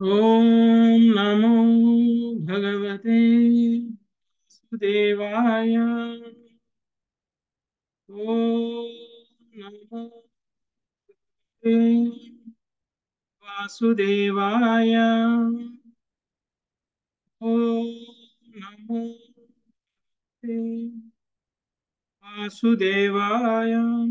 ఓం నమో భగవతే వాసుదేవాయ ఓం నమో భగవతే వాసుదేవాయ ఓం నమో భగవతే వాసుదేవాయ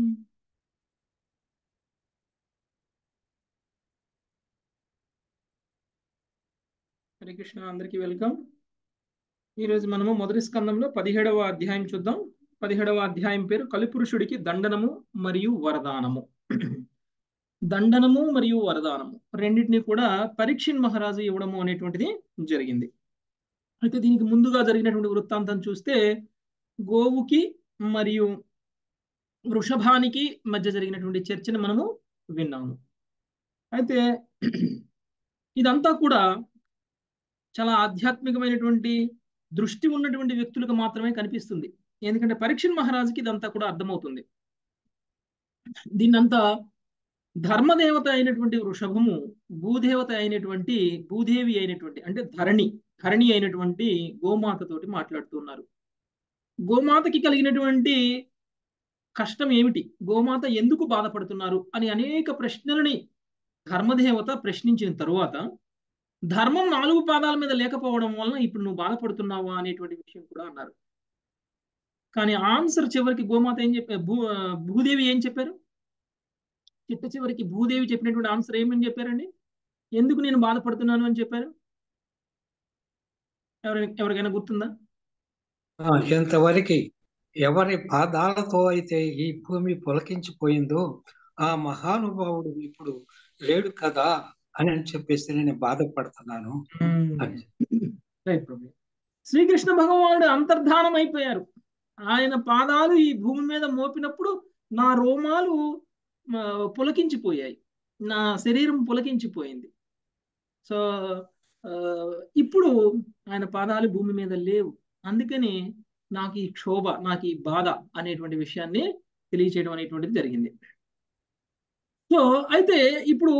హరే కృష్ణ అందరికీ వెల్కమ్ ఈరోజు మనము మొదటి స్కందంలో పదిహేడవ అధ్యాయం చూద్దాం పదిహేడవ అధ్యాయం పేరు కలిపురుషుడికి దండనము మరియు వరదానము దండనము మరియు వరదానము రెండింటిని కూడా పరీక్షిన్ మహారాజు ఇవ్వడము అనేటువంటిది జరిగింది అయితే దీనికి ముందుగా జరిగినటువంటి వృత్తాంతం చూస్తే గోవుకి మరియు వృషభానికి మధ్య జరిగినటువంటి చర్చను మనము విన్నాము అయితే ఇదంతా కూడా చాలా ఆధ్యాత్మికమైనటువంటి దృష్టి ఉన్నటువంటి వ్యక్తులకు మాత్రమే కనిపిస్తుంది ఎందుకంటే పరీక్షణ్ మహారాజుకి ఇదంతా కూడా అర్థమవుతుంది దీన్నంతా ధర్మదేవత అయినటువంటి వృషభము భూదేవత అయినటువంటి భూదేవి అయినటువంటి అంటే ధరణి ధరణి అయినటువంటి గోమాతతోటి మాట్లాడుతున్నారు గోమాతకి కలిగినటువంటి కష్టం ఏమిటి గోమాత ఎందుకు బాధపడుతున్నారు అని అనేక ప్రశ్నలని ధర్మదేవత ప్రశ్నించిన తరువాత ధర్మం నాలుగు పాదాల మీద లేకపోవడం వలన ఇప్పుడు నువ్వు బాధపడుతున్నావా అనేటువంటి విషయం కూడా అన్నారు కానీ ఆన్సర్ చివరికి గోమాత ఏం చెప్పారు భూ భూదేవి ఏం చెప్పారు చిట్ట చివరికి భూదేవి చెప్పినటువంటి ఆన్సర్ ఏమని చెప్పారండి ఎందుకు నేను బాధపడుతున్నాను అని చెప్పారు ఎవరి ఎవరికైనా గుర్తుందా ఇంతవరకు ఎవరి పాదాలతో అయితే ఈ భూమి పులకించిపోయిందో ఆ మహానుభావుడు ఇప్పుడు లేడు కదా అని అని చెప్పేసి నేను బాధపడుతున్నాను రైట్ ప్రభు శ్రీకృష్ణ భగవానుడు అంతర్ధానం అయిపోయారు ఆయన పాదాలు ఈ భూమి మీద మోపినప్పుడు నా రోమాలు పులకించిపోయాయి నా శరీరం పులకించిపోయింది సో ఇప్పుడు ఆయన పాదాలు భూమి మీద లేవు అందుకని నాకు ఈ క్షోభ నాకు ఈ బాధ అనేటువంటి విషయాన్ని తెలియచేయడం అనేటువంటిది జరిగింది సో అయితే ఇప్పుడు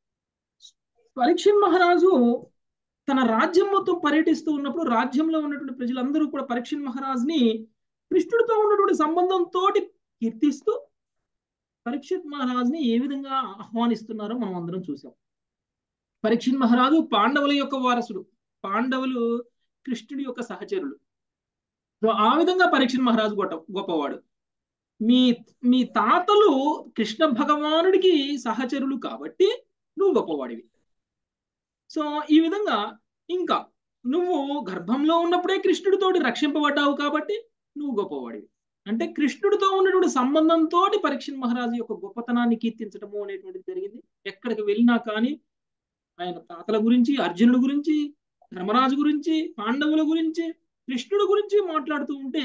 పరీక్షణ్ మహారాజు తన రాజ్యం మొత్తం పర్యటిస్తూ ఉన్నప్పుడు రాజ్యంలో ఉన్నటువంటి ప్రజలందరూ కూడా పరీక్షణ్ మహారాజ్ని కృష్ణుడితో ఉన్నటువంటి సంబంధంతో కీర్తిస్తూ పరీక్షిత్ మహారాజ్ని ఏ విధంగా ఆహ్వానిస్తున్నారో మనం అందరం చూసాం పరీక్షణ్ మహారాజు పాండవుల యొక్క వారసుడు పాండవులు కృష్ణుడి యొక్క సహచరులు సో ఆ విధంగా పరీక్షణ్ మహారాజు గొప్ప గొప్పవాడు మీ మీ తాతలు కృష్ణ భగవానుడికి సహచరులు కాబట్టి నువ్వు గొప్పవాడివి సో ఈ విధంగా ఇంకా నువ్వు గర్భంలో ఉన్నప్పుడే కృష్ణుడితోటి రక్షింపబడ్డావు కాబట్టి నువ్వు గొప్పవాడివి అంటే కృష్ణుడితో ఉన్నటువంటి సంబంధంతో పరీక్షణ్ మహారాజు యొక్క గొప్పతనాన్ని కీర్తించడము అనేటువంటిది జరిగింది ఎక్కడికి వెళ్ళినా కానీ ఆయన తాతల గురించి అర్జునుడి గురించి ధర్మరాజు గురించి పాండవుల గురించి కృష్ణుడి గురించి మాట్లాడుతూ ఉంటే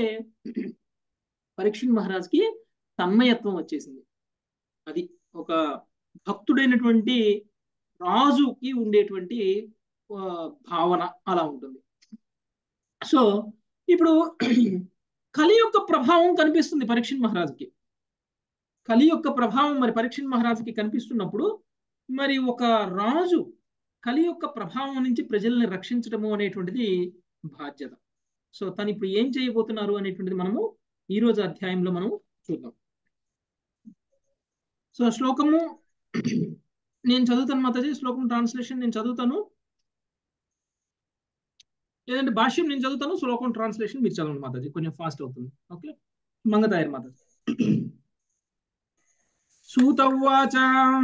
పరీక్షణ్ మహారాజ్కి తన్మయత్వం వచ్చేసింది అది ఒక భక్తుడైనటువంటి రాజుకి ఉండేటువంటి భావన అలా ఉంటుంది సో ఇప్పుడు కలి యొక్క ప్రభావం కనిపిస్తుంది పరీక్షణ్ మహారాజుకి కలి యొక్క ప్రభావం మరి పరీక్షణ్ మహారాజుకి కనిపిస్తున్నప్పుడు మరి ఒక రాజు కలి యొక్క ప్రభావం నుంచి ప్రజల్ని రక్షించడము అనేటువంటిది బాధ్యత సో తను ఇప్పుడు ఏం చేయబోతున్నారు అనేటువంటిది మనము ఈ రోజు అధ్యాయంలో మనం చూద్దాం సో శ్లోకము నేను చదువుతాను మాతాజీ శ్లోకం ట్రాన్స్లేషన్ నేను చదువుతాను లేదంటే భాష్యం నేను చదువుతాను శ్లోకం ట్రాన్స్లేషన్ మీరు చదవండి మాతాజీ కొంచెం ఫాస్ట్ అవుతుంది ఓకే మంగతాయర్ మాతాజీ సూతవాచ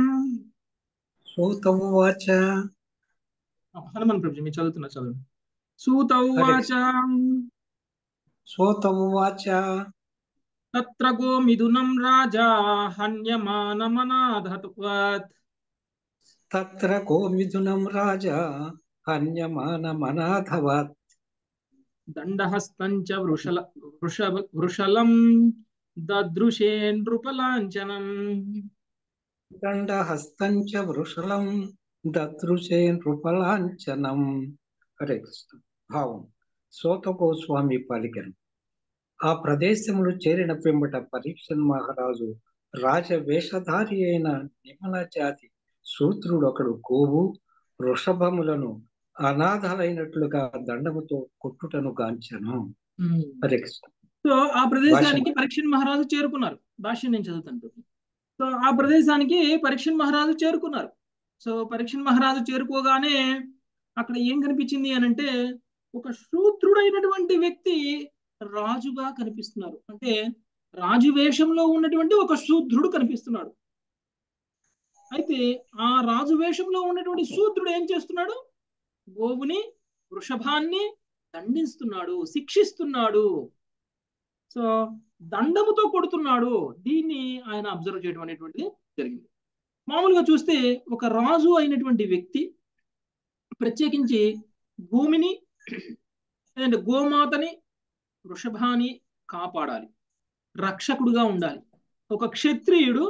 సూతవాచ హనుమాన్ ప్రభుజీ మీరు చదువుతున్నా చదవండి సూతవాచ సూతవాచ తత్ర గోమిథునం రాజా హన్యమానమనాధత్వత్ తత్ర గోమిథునం రాజా హన్యమానమనాథవత్ దండహస్తం చ వృషల వృషభ వృషలం దదృశే నృపలాంఛనం దండహస్తం చ వృషలం దదృశే నృపలాంఛనం హరే కృష్ణ భావం సోత గోస్వామి పలికెను ఆ ప్రదేశములు చేరిన పిమ్మట పరీక్షన్ మహారాజు రాజ వేషధారి అయిన నిమల జాతి శూద్రుడొకడు గోవు వృషభములను అనాథలైనట్లుగా దండముతో కొట్టుటను గాంచను హరే కృష్ణ సో ఆ ప్రదేశానికి పరీక్షణ్ మహారాజు చేరుకున్నారు భాష్యం నేను చదువుతాను సో ఆ ప్రదేశానికి పరీక్షణ్ మహారాజు చేరుకున్నారు సో పరీక్షణ్ మహారాజు చేరుకోగానే అక్కడ ఏం కనిపించింది అని అంటే ఒక శూద్రుడైనటువంటి వ్యక్తి రాజుగా కనిపిస్తున్నారు అంటే రాజు వేషంలో ఉన్నటువంటి ఒక శూద్రుడు కనిపిస్తున్నాడు అయితే ఆ రాజు వేషంలో ఉన్నటువంటి శూద్రుడు ఏం చేస్తున్నాడు గోవుని వృషభాన్ని దండిస్తున్నాడు శిక్షిస్తున్నాడు సో దండముతో కొడుతున్నాడు దీన్ని ఆయన అబ్జర్వ్ చేయడం అనేటువంటిది జరిగింది మామూలుగా చూస్తే ఒక రాజు అయినటువంటి వ్యక్తి ప్రత్యేకించి భూమిని లేదంటే గోమాతని వృషభాన్ని కాపాడాలి రక్షకుడుగా ఉండాలి ఒక క్షత్రియుడు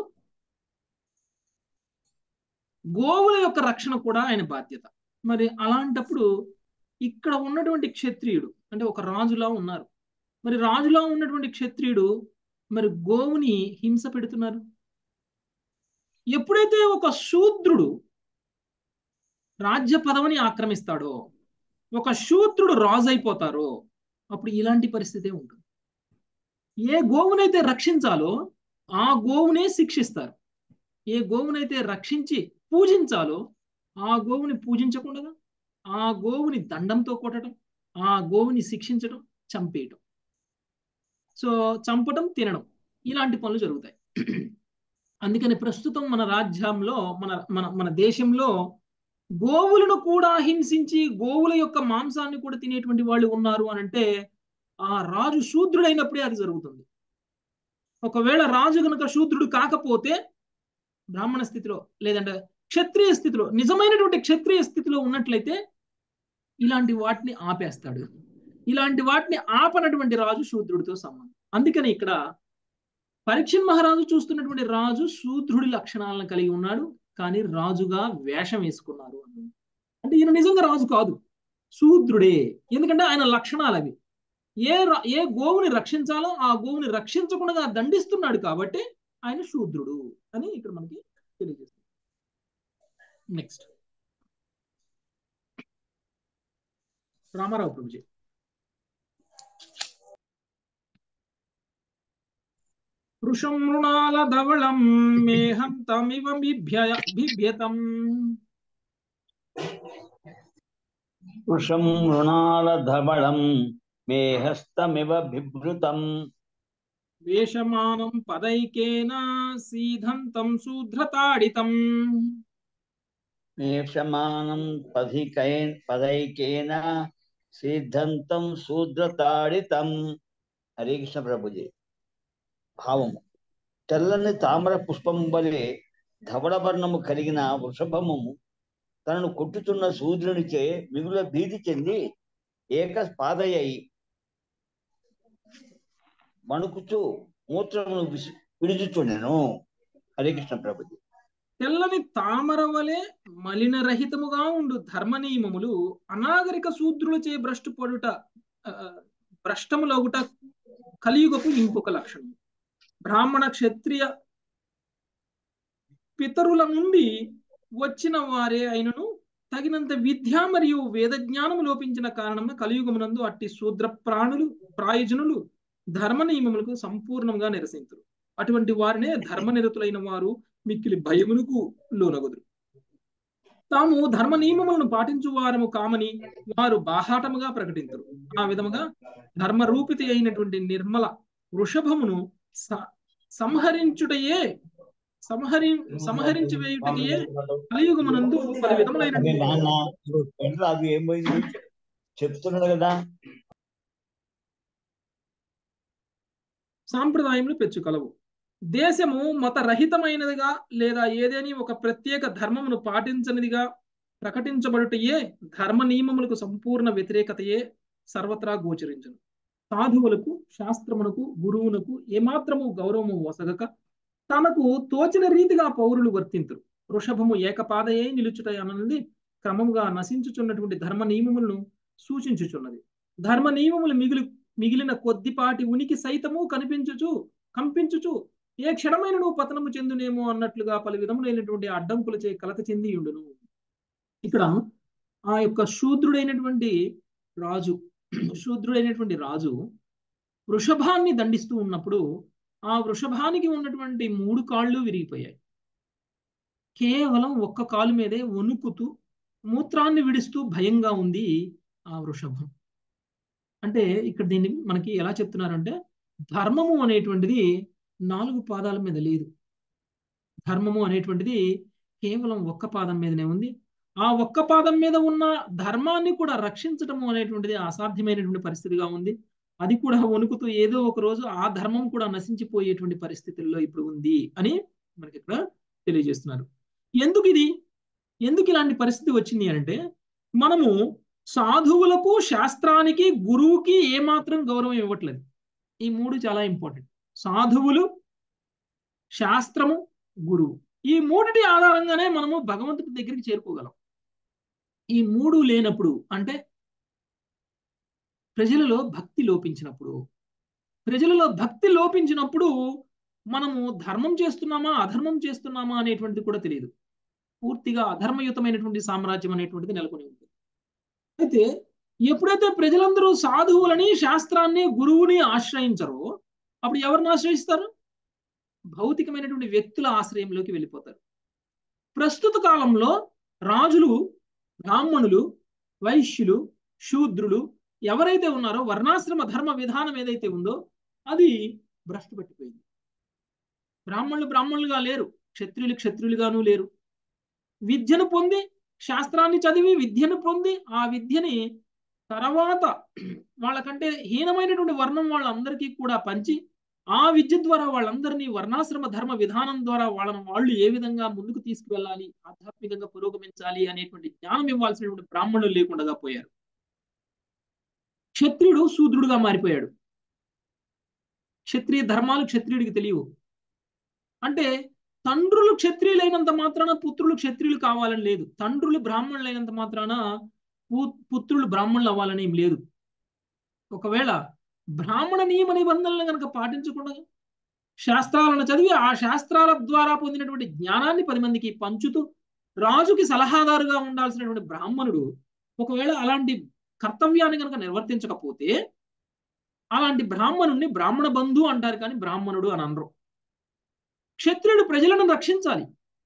గోవుల యొక్క రక్షణ కూడా ఆయన బాధ్యత మరి అలాంటప్పుడు ఇక్కడ ఉన్నటువంటి క్షత్రియుడు అంటే ఒక రాజులా ఉన్నారు మరి రాజులా ఉన్నటువంటి క్షత్రియుడు మరి గోవుని హింస పెడుతున్నారు ఎప్పుడైతే ఒక శూద్రుడు రాజ్య పదవిని ఆక్రమిస్తాడో ఒక శూద్రుడు రాజు అయిపోతారో అప్పుడు ఇలాంటి పరిస్థితే ఉంటుంది ఏ గోవునైతే రక్షించాలో ఆ గోవునే శిక్షిస్తారు ఏ గోవునైతే రక్షించి పూజించాలో ఆ గోవుని పూజించకుండా ఆ గోవుని దండంతో కొట్టడం ఆ గోవుని శిక్షించడం చంపేయటం సో చంపడం తినడం ఇలాంటి పనులు జరుగుతాయి అందుకని ప్రస్తుతం మన రాజ్యంలో మన మన మన దేశంలో గోవులను కూడా హింసించి గోవుల యొక్క మాంసాన్ని కూడా తినేటువంటి వాళ్ళు ఉన్నారు అని అంటే ఆ రాజు శూద్రుడైనప్పుడే అది జరుగుతుంది ఒకవేళ రాజు కనుక శూద్రుడు కాకపోతే బ్రాహ్మణ స్థితిలో లేదంటే క్షత్రియ స్థితిలో నిజమైనటువంటి క్షత్రియ స్థితిలో ఉన్నట్లయితే ఇలాంటి వాటిని ఆపేస్తాడు ఇలాంటి వాటిని ఆపనటువంటి రాజు శూద్రుడితో సమానం అందుకని ఇక్కడ పరీక్షణ్ మహారాజు చూస్తున్నటువంటి రాజు శూద్రుడి లక్షణాలను కలిగి ఉన్నాడు కానీ రాజుగా వేషం వేసుకున్నారు అంటే ఈయన నిజంగా రాజు కాదు శూద్రుడే ఎందుకంటే ఆయన లక్షణాలు అవి ఏ ఏ గోవుని రక్షించాలో ఆ గోవుని రక్షించకుండా దండిస్తున్నాడు కాబట్టి ఆయన శూద్రుడు అని ఇక్కడ మనకి తెలియజేస్తుంది నెక్స్ట్ రామారావు ప్రభుజీ వృషం మృణాల ధవళం మేహంతమివ బిభ్యయ బిభ్యతం వృషం మృణాల ధవళం మేహస్తమివ బిభృతం వేషమానం పదైకేన సీధంతం శూద్రతాడితం మేషమానం పధికై పదైకేన సిద్ధంతం శూద్రతాడితం హరే కృష్ణ ప్రభుజీ భావము తెల్లని తామర పుష్పం వలె ధవళవర్ణము కలిగిన వృషభము తనను కొట్టుతున్న శూద్రునిచే మిగుల భీతి చెంది ఏక పాదయ్యి వణుకుచు మూత్రమును విడుచుచుండెను హరే కృష్ణ ప్రభుజీ తెల్లని తామర వలె మలిన రహితముగా ఉండు ధర్మ నియమములు అనాగరిక శూద్రులచే భ్రష్టు పడుట భ్రష్టములగుట కలియుగపు ఇంకొక లక్షణం బ్రాహ్మణ క్షత్రియ పితరుల నుండి వచ్చిన వారే అయినను తగినంత విద్య మరియు వేద జ్ఞానము లోపించిన కారణంగా కలియుగమునందు అట్టి శూద్ర ప్రాణులు ప్రాయోజనులు ధర్మ నియమములకు సంపూర్ణంగా నిరసించరు అటువంటి వారినే ధర్మనిరతులైన వారు మిక్కిలి భయమునకు లోనగుదురు తాము ధర్మ నియమములను పాటించు వారము కామని వారు బాహాటముగా ప్రకటించరు ఆ విధముగా ధర్మ రూపితి అయినటువంటి నిర్మల వృషభమును సంహరించుటయే సంహరి సంహరించి వేయుటయే కలియుగమునందు పలు విధములైన అది ఏమైంది చెప్తున్నాడు కదా సాంప్రదాయములు పెచ్చుకలవు దేశము మత రహితమైనదిగా లేదా ఏదేని ఒక ప్రత్యేక ధర్మమును పాటించనిదిగా ప్రకటించబడుటయే ధర్మ నియమములకు సంపూర్ణ వ్యతిరేకతయే సర్వత్రా గోచరించను సాధువులకు శాస్త్రమునకు గురువునకు ఏమాత్రము గౌరవము వసగక తనకు తోచిన రీతిగా పౌరులు వర్తింతురు వృషభము ఏకపాదయే నిలుచుట అన్నది క్రమముగా నశించుచున్నటువంటి ధర్మ నియమములను సూచించుచున్నది ధర్మ నియమములు మిగిలి మిగిలిన కొద్దిపాటి ఉనికి సైతము కనిపించుచు కంపించుచు ఏ క్షణమైన నువ్వు పతనము చెందునేమో అన్నట్లుగా పలు విధములైనటువంటి అడ్డంకులచే కలత చెంది ఉండును ఇక్కడ ఆ యొక్క శూద్రుడైనటువంటి రాజు శూద్రుడైనటువంటి రాజు వృషభాన్ని దండిస్తూ ఉన్నప్పుడు ఆ వృషభానికి ఉన్నటువంటి మూడు కాళ్ళు విరిగిపోయాయి కేవలం ఒక్క కాలు మీదే వణుకుతూ మూత్రాన్ని విడుస్తూ భయంగా ఉంది ఆ వృషభం అంటే ఇక్కడ దీన్ని మనకి ఎలా చెప్తున్నారంటే ధర్మము అనేటువంటిది నాలుగు పాదాల మీద లేదు ధర్మము అనేటువంటిది కేవలం ఒక్క పాదం మీదనే ఉంది ఆ ఒక్క పాదం మీద ఉన్న ధర్మాన్ని కూడా రక్షించటము అనేటువంటిది అసాధ్యమైనటువంటి పరిస్థితిగా ఉంది అది కూడా వణుకుతూ ఏదో ఒక రోజు ఆ ధర్మం కూడా నశించిపోయేటువంటి పరిస్థితుల్లో ఇప్పుడు ఉంది అని మనకి ఇక్కడ తెలియజేస్తున్నారు ఎందుకు ఇది ఎందుకు ఇలాంటి పరిస్థితి వచ్చింది అంటే మనము సాధువులకు శాస్త్రానికి గురువుకి ఏమాత్రం గౌరవం ఇవ్వట్లేదు ఈ మూడు చాలా ఇంపార్టెంట్ సాధువులు శాస్త్రము గురువు ఈ మూడిటి ఆధారంగానే మనము భగవంతుడి దగ్గరికి చేరుకోగలం ఈ మూడు లేనప్పుడు అంటే ప్రజలలో భక్తి లోపించినప్పుడు ప్రజలలో భక్తి లోపించినప్పుడు మనము ధర్మం చేస్తున్నామా అధర్మం చేస్తున్నామా అనేటువంటిది కూడా తెలియదు పూర్తిగా అధర్మయుతమైనటువంటి సామ్రాజ్యం అనేటువంటిది నెలకొని ఉంటుంది అయితే ఎప్పుడైతే ప్రజలందరూ సాధువులని శాస్త్రాన్ని గురువుని ఆశ్రయించరో అప్పుడు ఎవరిని ఆశ్రయిస్తారు భౌతికమైనటువంటి వ్యక్తుల ఆశ్రయంలోకి వెళ్ళిపోతారు ప్రస్తుత కాలంలో రాజులు బ్రాహ్మణులు వైశ్యులు శూద్రులు ఎవరైతే ఉన్నారో వర్ణాశ్రమ ధర్మ విధానం ఏదైతే ఉందో అది భ్రష్టు పట్టిపోయింది బ్రాహ్మణులు బ్రాహ్మణులుగా లేరు క్షత్రియులు క్షత్రియులుగాను లేరు విద్యను పొంది శాస్త్రాన్ని చదివి విద్యను పొంది ఆ విద్యని తర్వాత వాళ్ళకంటే హీనమైనటువంటి వర్ణం వాళ్ళందరికీ కూడా పంచి ఆ విద్య ద్వారా వాళ్ళందరినీ వర్ణాశ్రమ ధర్మ విధానం ద్వారా వాళ్ళని వాళ్ళు ఏ విధంగా ముందుకు తీసుకువెళ్ళాలి ఆధ్యాత్మికంగా పురోగమించాలి అనేటువంటి జ్ఞానం ఇవ్వాల్సినటువంటి బ్రాహ్మణులు లేకుండా పోయారు క్షత్రియుడు శూద్రుడుగా మారిపోయాడు క్షత్రియ ధర్మాలు క్షత్రియుడికి తెలియవు అంటే తండ్రులు క్షత్రియులైనంత మాత్రాన పుత్రులు క్షత్రియులు కావాలని లేదు తండ్రులు బ్రాహ్మణులైనంత మాత్రాన పుత్రులు బ్రాహ్మణులు అవ్వాలని ఏం లేదు ఒకవేళ బ్రాహ్మణ నియమ నిబంధనలను కనుక పాటించకుండా శాస్త్రాలను చదివి ఆ శాస్త్రాల ద్వారా పొందినటువంటి జ్ఞానాన్ని పది మందికి పంచుతూ రాజుకి సలహాదారుగా ఉండాల్సినటువంటి బ్రాహ్మణుడు ఒకవేళ అలాంటి కర్తవ్యాన్ని కనుక నిర్వర్తించకపోతే అలాంటి బ్రాహ్మణుడిని బ్రాహ్మణ బంధు అంటారు కానీ బ్రాహ్మణుడు అని అనరు క్షత్రియుడు ప్రజలను రక్షించాలి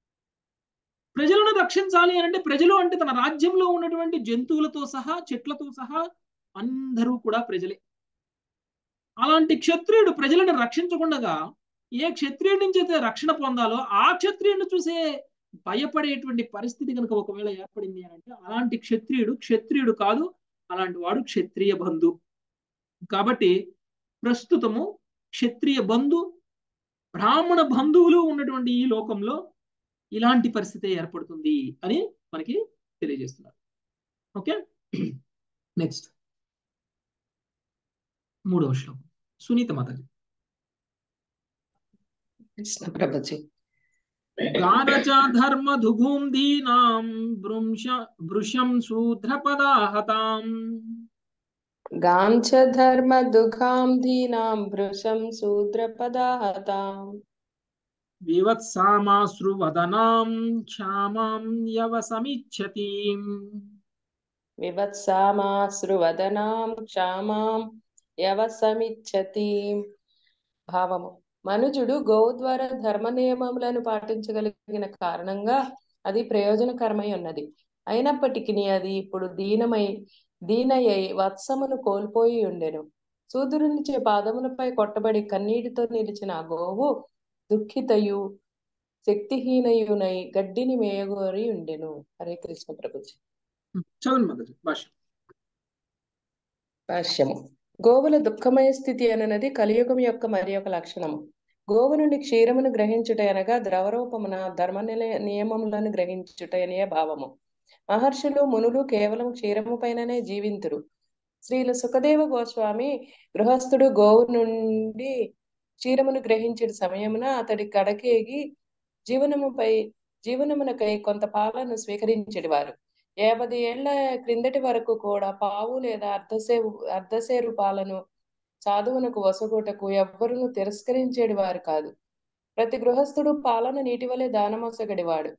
ప్రజలను రక్షించాలి అని అంటే ప్రజలు అంటే తన రాజ్యంలో ఉన్నటువంటి జంతువులతో సహా చెట్లతో సహా అందరూ కూడా ప్రజలే అలాంటి క్షత్రియుడు ప్రజలను రక్షించకుండా ఏ క్షత్రియుడి నుంచి అయితే రక్షణ పొందాలో ఆ క్షత్రియుడిని చూసే భయపడేటువంటి పరిస్థితి కనుక ఒకవేళ ఏర్పడింది అని అంటే అలాంటి క్షత్రియుడు క్షత్రియుడు కాదు అలాంటి వాడు క్షత్రియ బంధు కాబట్టి ప్రస్తుతము క్షత్రియ బంధు బ్రాహ్మణ బంధువులు ఉన్నటువంటి ఈ లోకంలో ఇలాంటి పరిస్థితి ఏర్పడుతుంది అని మనకి తెలియజేస్తున్నారు ఓకే నెక్స్ట్ మూడవ శ్లోకం సునీత మాతాజీ కృష్ణ ప్రభుజీ గానచ ధర్మ దుఘూం దీనాం భృంశ భృశం శూద్రపదాహతాం గాంచ ధర్మ దుఃఖాం దీనాం భృశం శూద్రపదాహతాం వివత్సామాశ్రువదనాం క్షామాం యవసమిచ్చతీం వివత్సామాశ్రువదనాం క్షామాం యవసమిచ్చతీం భావము మనుజుడు గోవు ద్వారా ధర్మ నియమములను పాటించగలిగిన కారణంగా అది ప్రయోజనకరమై ఉన్నది అయినప్పటికీ అది ఇప్పుడు దీనమై దీనయ్యై వత్సమును కోల్పోయి ఉండెను సూదురునిచే పాదములపై కొట్టబడి కన్నీటితో నిలిచిన ఆ గోవు దుఃఖితయు శక్తిహీనయునై గడ్డిని మేయగోరి ఉండెను హరే కృష్ణ ప్రభుజీ చదవండి మాతాజీ భాష భాష్యము గోవుల దుఃఖమయ స్థితి అనున్నది కలియుగం యొక్క మరి ఒక లక్షణము గోవు నుండి క్షీరమును గ్రహించుట అనగా ద్రవరూపమున ధర్మ నిలయ నియమములను గ్రహించుట అనే భావము మహర్షులు మునులు కేవలం క్షీరము పైననే జీవింతురు శ్రీల సుఖదేవ గోస్వామి గృహస్థుడు గోవు నుండి క్షీరమును గ్రహించిన సమయమున అతడి కడకేగి జీవనముపై జీవనమునకై కొంత పాలను స్వీకరించేటి వారు యాభై ఏళ్ల క్రిందటి వరకు కూడా పావు లేదా అర్ధసేరు అర్ధసేరు పాలను సాధువునకు వసగొటకు ఎవ్వరును తిరస్కరించేది వారు కాదు ప్రతి గృహస్థుడు పాలన నీటి వలె దానమొసగడివాడు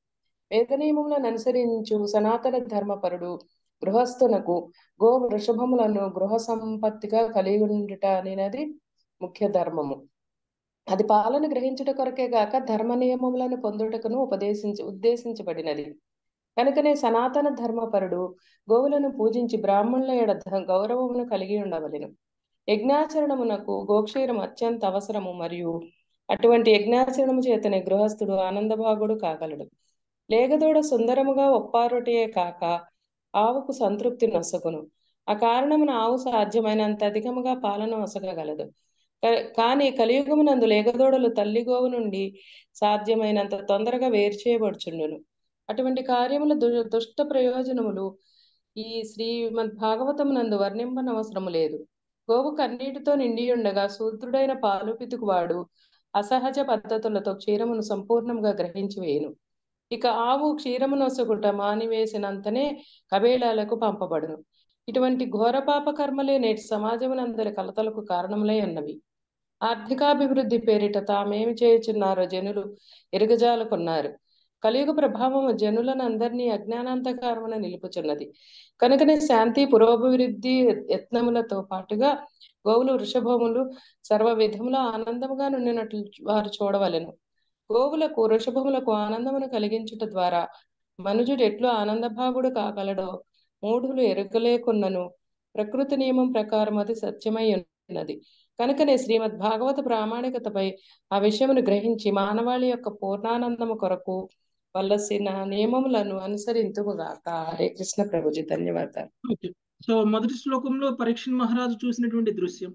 వేద నియమములను అనుసరించు సనాతన ధర్మపరుడు గృహస్థునకు గో వృషభములను గృహ సంపత్తిగా కలిగి ఉండుట అనేది ముఖ్య ధర్మము అది పాలన గ్రహించుట కొరకే గాక ధర్మ నియమములను పొందుటకును ఉపదేశించి ఉద్దేశించబడినది కనుకనే సనాతన ధర్మపరుడు గోవులను పూజించి బ్రాహ్మణుల ఎడ ధ- గౌరవమును కలిగి ఉండవలెను యజ్ఞాచరణమునకు గోక్షీరం అత్యంత అవసరము మరియు అటువంటి యజ్ఞాచరణము చేతనే గృహస్థుడు ఆనందభాగుడు కాగలడు లేగదోడ సుందరముగా ఒప్పారొటియే కాక ఆవుకు సంతృప్తి నొసగును ఆ కారణమున ఆవు సాధ్యమైనంత అధికముగా పాలన ఒసగగలదు క- కానీ కలియుగమునందు లేగదోడలు తల్లి గోవు నుండి సాధ్యమైనంత తొందరగా వేరు చేయబడుచుండును అటువంటి కార్యముల దు దుష్ట ప్రయోజనములు ఈ శ్రీమద్ భాగవతం నందు వర్ణింపనవసరము లేదు గోవు కన్నీటితో నిండి ఉండగా శూద్రుడైన పాలు పితుకువాడు అసహజ పద్ధతులతో క్షీరమును సంపూర్ణంగా గ్రహించి వేయును ఇక ఆవు క్షీరమునొసగుట మానివేసినంతనే కబేళాలకు పంపబడును ఇటువంటి ఘోర పాప కర్మలే నేటి సమాజమునందరి కలతలకు కారణములై ఉన్నవి ఆర్థికాభివృద్ధి పేరిట తామేమి చేయుచున్నారో జనులు ఎరుగజాలకున్నారు కలియుగ ప్రభావము జనులను అందరినీ అజ్ఞానాంతకారమున నిలుపుచున్నది కనుకనే శాంతి పురోభివృద్ధి యత్నములతో పాటుగా గోవులు వృషభములు సర్వ విధముల ఆనందముగా నుండినట్లు వారు చూడవలెను గోవులకు వృషభములకు ఆనందమును కలిగించుట ద్వారా మనుజుడు ఎట్లు ఆనందభాగుడు కాగలడో మూఢులు ఎరుగలేకున్నను ప్రకృతి నియమం ప్రకారం అది సత్యమై ఉన్నది కనుకనే శ్రీమద్ భాగవత ప్రామాణికతపై ఆ విషయమును గ్రహించి మానవాళి యొక్క పూర్ణానందము కొరకు వలసిన నియమములను అనుసరింతుముగాక హరే కృష్ణ ప్రభుజీ ధన్యవాదాలు ఓకే సో మొదటి శ్లోకంలో పరీక్షణ్ మహారాజు చూసినటువంటి దృశ్యం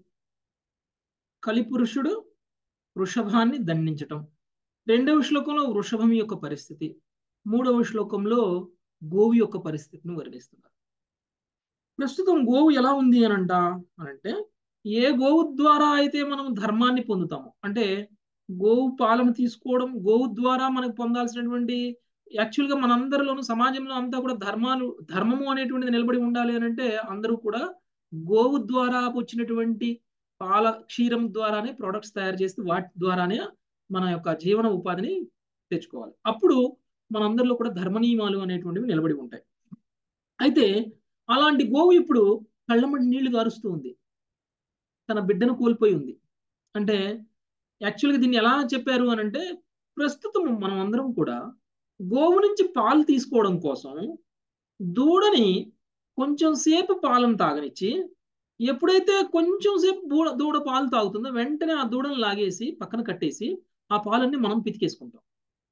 కలిపురుషుడు వృషభాన్ని దండించటం రెండవ శ్లోకంలో వృషభం యొక్క పరిస్థితి మూడవ శ్లోకంలో గోవు యొక్క పరిస్థితిని వర్ణిస్తున్నారు ప్రస్తుతం గోవు ఎలా ఉంది అని అంట అనంటే ఏ గోవు ద్వారా అయితే మనం ధర్మాన్ని పొందుతామో అంటే గోవు పాలను తీసుకోవడం గోవు ద్వారా మనకు పొందాల్సినటువంటి యాక్చువల్గా మనందరిలోనూ సమాజంలో అంతా కూడా ధర్మాలు ధర్మము అనేటువంటిది నిలబడి ఉండాలి అని అంటే అందరూ కూడా గోవు ద్వారా వచ్చినటువంటి పాల క్షీరం ద్వారానే ప్రొడక్ట్స్ తయారు చేసి వాటి ద్వారానే మన యొక్క జీవన ఉపాధిని తెచ్చుకోవాలి అప్పుడు మనందరిలో కూడా ధర్మ నియమాలు అనేటువంటివి నిలబడి ఉంటాయి అయితే అలాంటి గోవు ఇప్పుడు కళ్ళమటి నీళ్లు గారుస్తూ ఉంది తన బిడ్డను కోల్పోయి ఉంది అంటే యాక్చువల్గా దీన్ని ఎలా చెప్పారు అని అంటే ప్రస్తుతం మనం అందరం కూడా గోవు నుంచి పాలు తీసుకోవడం కోసం దూడని కొంచెం సేపు పాలను తాగనిచ్చి ఎప్పుడైతే కొంచెం సేపు దూడ దూడ పాలు తాగుతుందో వెంటనే ఆ దూడను లాగేసి పక్కన కట్టేసి ఆ పాలన్నీ మనం పితికేసుకుంటాం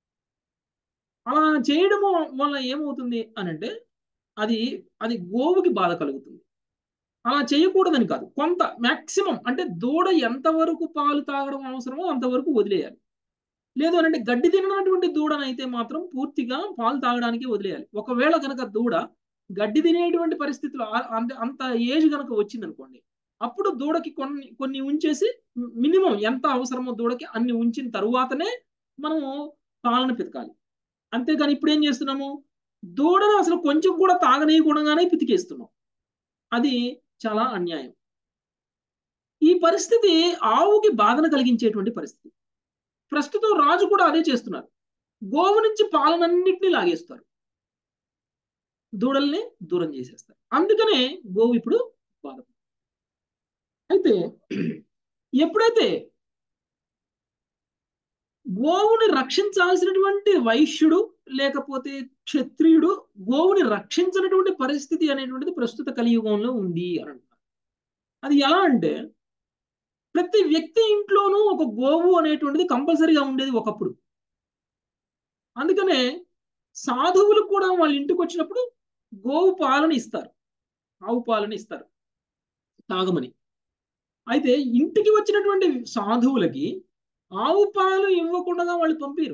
అలా చేయడం వల్ల ఏమవుతుంది అని అంటే అది అది గోవుకి బాధ కలుగుతుంది అలా చేయకూడదని కాదు కొంత మాక్సిమం అంటే దూడ ఎంతవరకు పాలు తాగడం అవసరమో అంతవరకు వదిలేయాలి లేదు అని అంటే గడ్డి తిననటువంటి దూడనైతే మాత్రం పూర్తిగా పాలు తాగడానికి వదిలేయాలి ఒకవేళ కనుక దూడ గడ్డి తినేటువంటి పరిస్థితులు అంటే అంత ఏజ్ కనుక వచ్చింది అనుకోండి అప్పుడు దూడకి కొన్ని కొన్ని ఉంచేసి మినిమం ఎంత అవసరమో దూడకి అన్ని ఉంచిన తరువాతనే మనము పాలను పితకాలి అంతేగాని ఇప్పుడు ఏం చేస్తున్నాము దూడను అసలు కొంచెం కూడా తాగనీయకుండానే పితికేస్తున్నాం అది చాలా అన్యాయం ఈ పరిస్థితి ఆవుకి బాధను కలిగించేటువంటి పరిస్థితి ప్రస్తుతం రాజు కూడా అదే చేస్తున్నారు గోవు నుంచి పాలనన్నింటినీ లాగేస్తారు దూడల్ని దూరం చేసేస్తారు అందుకనే గోవు ఇప్పుడు బాధ అయితే ఎప్పుడైతే గోవుని రక్షించాల్సినటువంటి వైశ్యుడు లేకపోతే క్షత్రియుడు గోవుని రక్షించినటువంటి పరిస్థితి అనేటువంటిది ప్రస్తుత కలియుగంలో ఉంది అని అంటారు అది ఎలా అంటే ప్రతి వ్యక్తి ఇంట్లోనూ ఒక గోవు అనేటువంటిది కంపల్సరీగా ఉండేది ఒకప్పుడు అందుకనే సాధువులు కూడా వాళ్ళ ఇంటికి వచ్చినప్పుడు గోవు పాలను ఇస్తారు ఆవు పాలను ఇస్తారు తాగమని అయితే ఇంటికి వచ్చినటువంటి సాధువులకి ఆవు పాలు ఇవ్వకుండా వాళ్ళు పంపిరు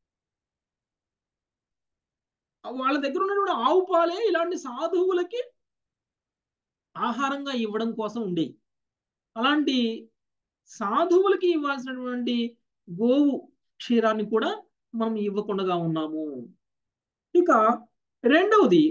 వాళ్ళ దగ్గర ఉన్నటువంటి ఆవు పాలే ఇలాంటి సాధువులకి ఆహారంగా ఇవ్వడం కోసం ఉండేవి అలాంటి సాధువులకి ఇవ్వాల్సినటువంటి గోవు క్షీరాన్ని కూడా మనం ఇవ్వకుండా ఉన్నాము ఇక రెండవది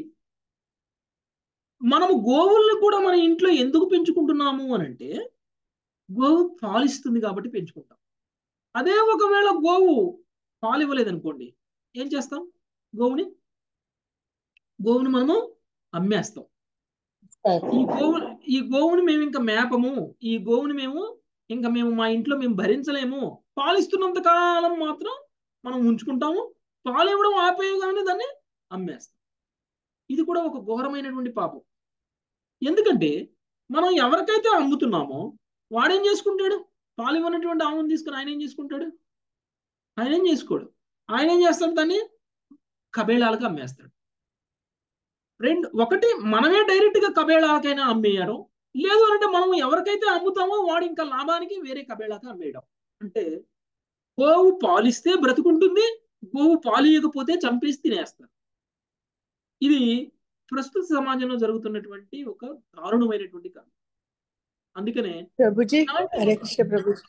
మనము గోవుల్ని కూడా మన ఇంట్లో ఎందుకు పెంచుకుంటున్నాము అని అంటే గోవు పాలిస్తుంది కాబట్టి పెంచుకుంటాం అదే ఒకవేళ గోవు పాలు ఇవ్వలేదనుకోండి ఏం చేస్తాం గోవుని గోవుని మనము అమ్మేస్తాం ఈ గోవు ఈ గోవుని మేము ఇంకా మేపము ఈ గోవుని మేము ఇంకా మేము మా ఇంట్లో మేము భరించలేము పాలిస్తున్నంత కాలం మాత్రం మనం ఉంచుకుంటాము పాలు ఇవ్వడం ఆపేయగానే దాన్ని అమ్మేస్తాం ఇది కూడా ఒక ఘోరమైనటువంటి పాపం ఎందుకంటే మనం ఎవరికైతే అమ్ముతున్నామో వాడేం చేసుకుంటాడు పాలు ఇవ్వనటువంటి ఆవును తీసుకుని ఆయన ఏం చేసుకుంటాడు ఆయన ఏం చేసుకోడు ఆయన ఏం చేస్తాడు దాన్ని కబేళాలకు అమ్మేస్తాడు రెండు ఒకటి మనమే డైరెక్ట్ గా కబేళాకైనా అమ్మేయడం లేదు అంటే మనం ఎవరికైతే అమ్ముతామో వాడు ఇంకా లాభానికి వేరే కబేళాకి అమ్మేయడం అంటే గోవు పాలిస్తే బ్రతుకుంటుంది గోవు పాలియకపోతే చంపేసి తినేస్తారు ఇది ప్రస్తుత సమాజంలో జరుగుతున్నటువంటి ఒక దారుణమైనటువంటి కారణం అందుకనే ప్రభుజీ హరే కృష్ణ ప్రభుజీ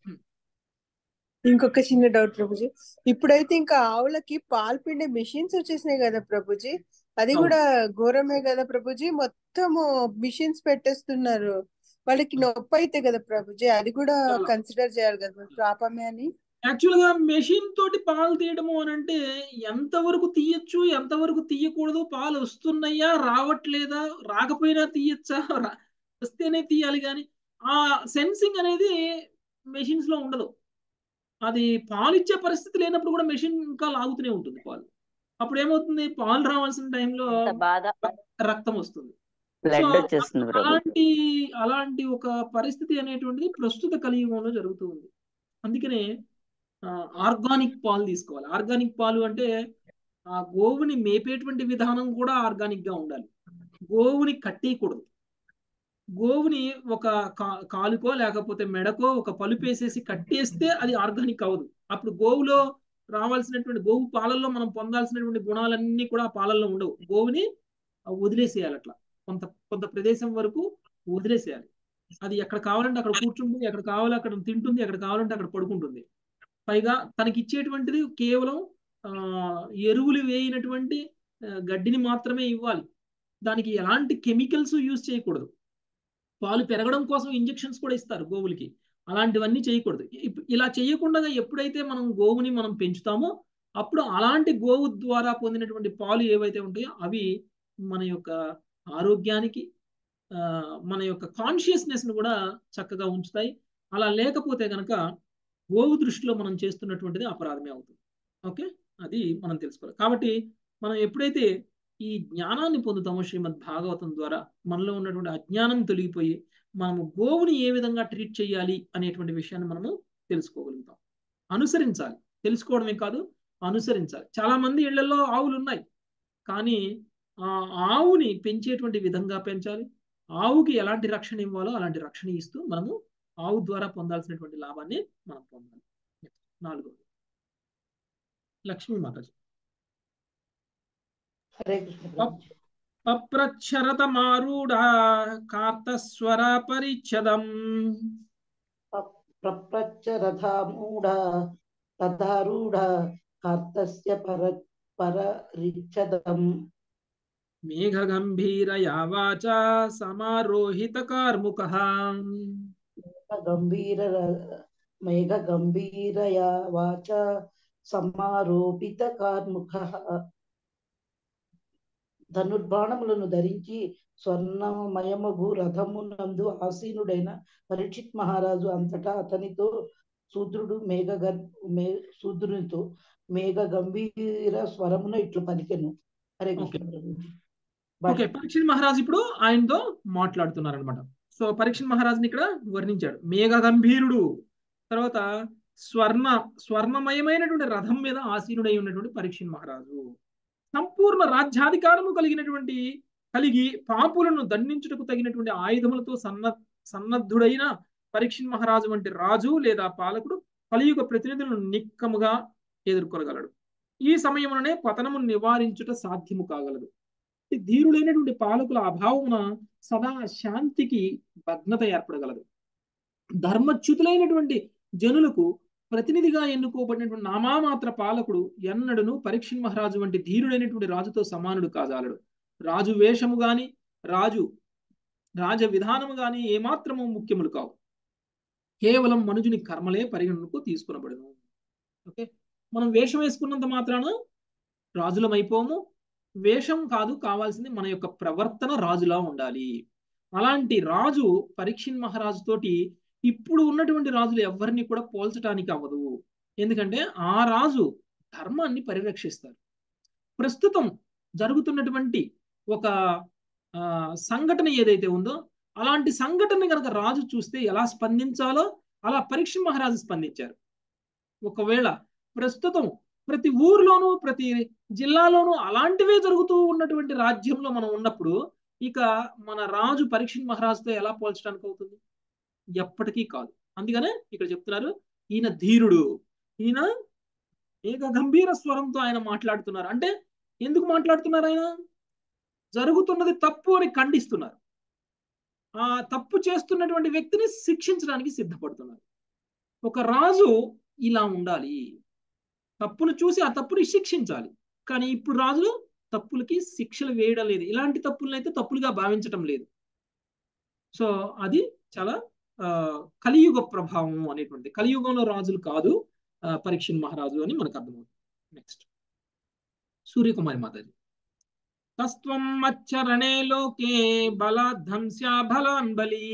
ఇంకొక చిన్న డౌట్ ప్రభుజీ ఇప్పుడైతే ఇంకా ఆవులకి పాలు పిండే మిషన్స్ వచ్చేసినాయి కదా ప్రభుజీ అది అవును. కూడా ఘోరమే కదా ప్రభుజీ మొత్తము మిషన్స్ పెట్టేస్తున్నారు వాళ్ళకి నొప్పి అయితే కదా ప్రభుజీ అది కూడా చాలా. కన్సిడర్ చేయాలి కదా పాపమే అని యాక్చువల్ గా మెషిన్ తోటి పాలు తీయడము అని అంటే ఎంతవరకు తీయచ్చు ఎంతవరకు తీయకూడదు పాలు వస్తున్నాయా రావట్లేదా రాకపోయినా తీయచ్చా రా- వస్తేనే తీయాలి కానీ ఆ సెన్సింగ్ అనేది మెషిన్స్ లో ఉండదు అది పాలు ఇచ్చే పరిస్థితి లేనప్పుడు కూడా మెషిన్ ఇంకా లాగుతూనే ఉంటుంది పాలు అప్పుడు ఏమవుతుంది పాలు రావాల్సిన టైంలో ఎంత బాధ రక్తం వస్తుంది బ్లడ్ సో వచ్చేస్తుంది ప్రభు అలాంటి అలాంటి ఒక పరిస్థితి అనేటువంటిది ప్రస్తుత కలియుగంలో జరుగుతూ ఉంది అందుకనే ఆర్గానిక్ పాలు తీసుకోవాలి ఆర్గానిక్ పాలు అంటే ఆ గోవుని మేపేటువంటి విధానం కూడా ఆర్గానిక్ గా ఉండాలి గోవుని కట్టేయకూడదు గోవుని ఒక కా- కాలుకో లేకపోతే మెడకో ఒక పలుపేసేసి కట్టేస్తే అది ఆర్గానిక్ అవ్వదు అప్పుడు గోవులో రావాల్సినటువంటి గోవు పాలల్లో మనం పొందాల్సినటువంటి గుణాలన్నీ కూడా ఆ పాలల్లో ఉండవు గోవుని వదిలేసేయాలి అట్లా కొంత కొంత ప్రదేశం వరకు వదిలేసేయాలి అది ఎక్కడ కావాలంటే అక్కడ కూర్చుంటుంది ఎక్కడ కావాలో అక్కడ తింటుంది ఎక్కడ కావాలంటే అక్కడ పడుకుంటుంది పైగా తనకి ఇచ్చేటువంటిది కేవలం ఆ ఎరువులు వేయినటువంటి ఆ, గడ్డిని మాత్రమే ఇవ్వాలి దానికి ఎలాంటి కెమికల్స్ యూజ్ చేయకూడదు పాలు పెరగడం కోసం ఇంజెక్షన్స్ కూడా ఇస్తారు గోవులకి అలాంటివన్నీ చేయకూడదు ఇప్- ఇలా చేయకుండా ఎప్పుడైతే మనం గోవుని మనం పెంచుతామో అప్పుడు అలాంటి గోవు ద్వారా పొందినటువంటి పాలు ఏవైతే ఉంటాయో అవి మన యొక్క ఆరోగ్యానికి ఆ, మన యొక్క కాన్షియస్నెస్ ను కూడా చక్కగా ఉంచుతాయి అలా లేకపోతే కనుక గోవు దృష్టిలో మనం చేస్తున్నటువంటిది అపరాధమే అవుతుంది ఓకే అది మనం తెలుసుకోవాలి కాబట్టి మనం ఎప్పుడైతే ఈ జ్ఞానాన్ని పొందుతామో శ్రీమద్ భాగవతం ద్వారా మనలో ఉన్నటువంటి అజ్ఞానం తొలగిపోయి మనము గోవుని ఏ విధంగా ట్రీట్ చేయాలి అనేటువంటి విషయాన్ని మనము తెలుసుకోగలుగుతాం అనుసరించాలి తెలుసుకోవడమే కాదు అనుసరించాలి చాలా మంది ఇళ్లలో ఆవులు ఉన్నాయి కానీ ఆ ఆవుని పెంచేటువంటి విధంగా పెంచాలి ఆవుకి ఎలాంటి రక్షణ ఇవ్వాలో అలాంటి రక్షణ ఇస్తూ మనము ఆవు ద్వారా పొందాల్సినటువంటి లాభాన్ని మనం పొందాలి నాలుగోది లక్ష్మీ మాతాజీ హరే కృష్ణ ప్రభుజీ పప్రచ్చరత మారూఢ కార్తస్వర పరిచ్ఛదం ప్రప్రచ్చరథామూఢ తదారూఢ కార్తస్య పర పరరిచ్చదం మేఘగంభీరయా వాచ సమారోహిత కార్ముక గంభీర మేఘ గంభీరయా వాచ సమారోపిత కార్ముఖ ధనుర్బాణములను ధరించి స్వర్ణమయమగు రథమునందు ఆసీనుడైన పరీక్షిత్ మహారాజు అంతటా అతనితో శూద్రుడు మేఘ గర్- మే శూద్రునితో మేఘ గంభీర స్వరమున ఇట్లు పలికెను హరే కృష్ణ ప్రభుజీ ఓకే పరీక్షిత్ మహారాజ్ ఇప్పుడు ఆయనతో మాట్లాడుతున్నారు అనమాట సో పరీక్షిత్ మహారాజ్ని ఇక్కడ వర్ణించాడు మేఘ గంభీరుడు తర్వాత స్వర్ణ స్వర్ణమయమైనటువంటి రథం మీద ఆసీనుడై ఉన్నటువంటి పరీక్షిత్ మహారాజు సంపూర్ణ రాజ్యాధికారము కలిగినటువంటి కలిగి పాపులను దండించుటకు తగినటువంటి ఆయుధములతో సన్న సన్నద్ధుడైన పరీక్షిత్ మహారాజు వంటి రాజు లేదా పాలకుడు కలియుగ ప్రతినిధులను నిక్కముగా ఎదుర్కొనగలడు ఈ సమయముననే పతనము నివారించుట సాధ్యము కాగలదు ఈ ధీరులైనటువంటి పాలకుల అభావమున సదా శాంతికి భగ్నత ఏర్పడగలదు ధర్మచ్యుతులైనటువంటి జనులకు ప్రతినిధిగా ఎన్నుకోబడినటువంటి నామామాత్ర పాలకుడు ఎన్నడను పరీక్షిత్ మహారాజు వంటి ధీరుడైనటువంటి రాజుతో సమానుడు కాజాలడు రాజు వేషము గాని రాజు రాజ విధానము గాని ఏమాత్రము ముఖ్యములు కావు కేవలం మనుజుని కర్మలే పరిగణనకు తీసుకునబడును ఓకే మనం వేషం వేసుకున్నంత మాత్రాన రాజులం అయిపోము వేషం కాదు కావాల్సింది మన యొక్క ప్రవర్తన రాజులా ఉండాలి అలాంటి రాజు పరీక్షిన్ మహారాజు తోటి ఇప్పుడు ఉన్నటువంటి రాజులు ఎవరిని కూడా పోల్చడానికి అవ్వదు ఎందుకంటే ఆ రాజు ధర్మాన్ని పరిరక్షిస్తారు ప్రస్తుతం జరుగుతున్నటువంటి ఒక ఆ, సంఘటన ఏదైతే ఉందో అలాంటి సంఘటన కనుక రాజు చూస్తే ఎలా స్పందించాలో అలా పరీక్ష మహారాజు స్పందించారు ఒకవేళ ప్రస్తుతం ప్రతి ఊర్లోనూ ప్రతి జిల్లాలోనూ అలాంటివే జరుగుతూ ఉన్నటువంటి రాజ్యంలో మనం ఉన్నప్పుడు ఇక మన రాజు పరీక్ష మహారాజుతో ఎలా పోల్చడానికి అవుతుంది ఎప్పటికీ కాదు అందుకనే ఇక్కడ చెప్తున్నారు ఈయన ధీరుడు ఈయన ఏక గంభీర స్వరంతో ఆయన మాట్లాడుతున్నారు అంటే ఎందుకు మాట్లాడుతున్నారు ఆయన జరుగుతున్నది తప్పు అని ఖండిస్తున్నారు ఆ తప్పు చేస్తున్నటువంటి వ్యక్తిని శిక్షించడానికి సిద్ధపడుతున్నారు ఒక రాజు ఇలా ఉండాలి తప్పును చూసి ఆ తప్పుని శిక్షించాలి కానీ ఇప్పుడు రాజులు తప్పులకి శిక్షలు వేయడం లేదు ఇలాంటి తప్పులను అయితే తప్పులుగా భావించటం లేదు సో అది చాలా ఆ, కలియుగ ప్రభావం అనేటువంటి కలియుగంలో రాజులు కాదు ఆ, పరీక్షణ్ మహారాజు అని మనకు అర్థమవుతుంది నెక్స్ట్ సూర్యకుమారి మాతాజీ తస్త్వం మచ్చరణే లోకే బలాధ్వంస్యా బలాన్ బలి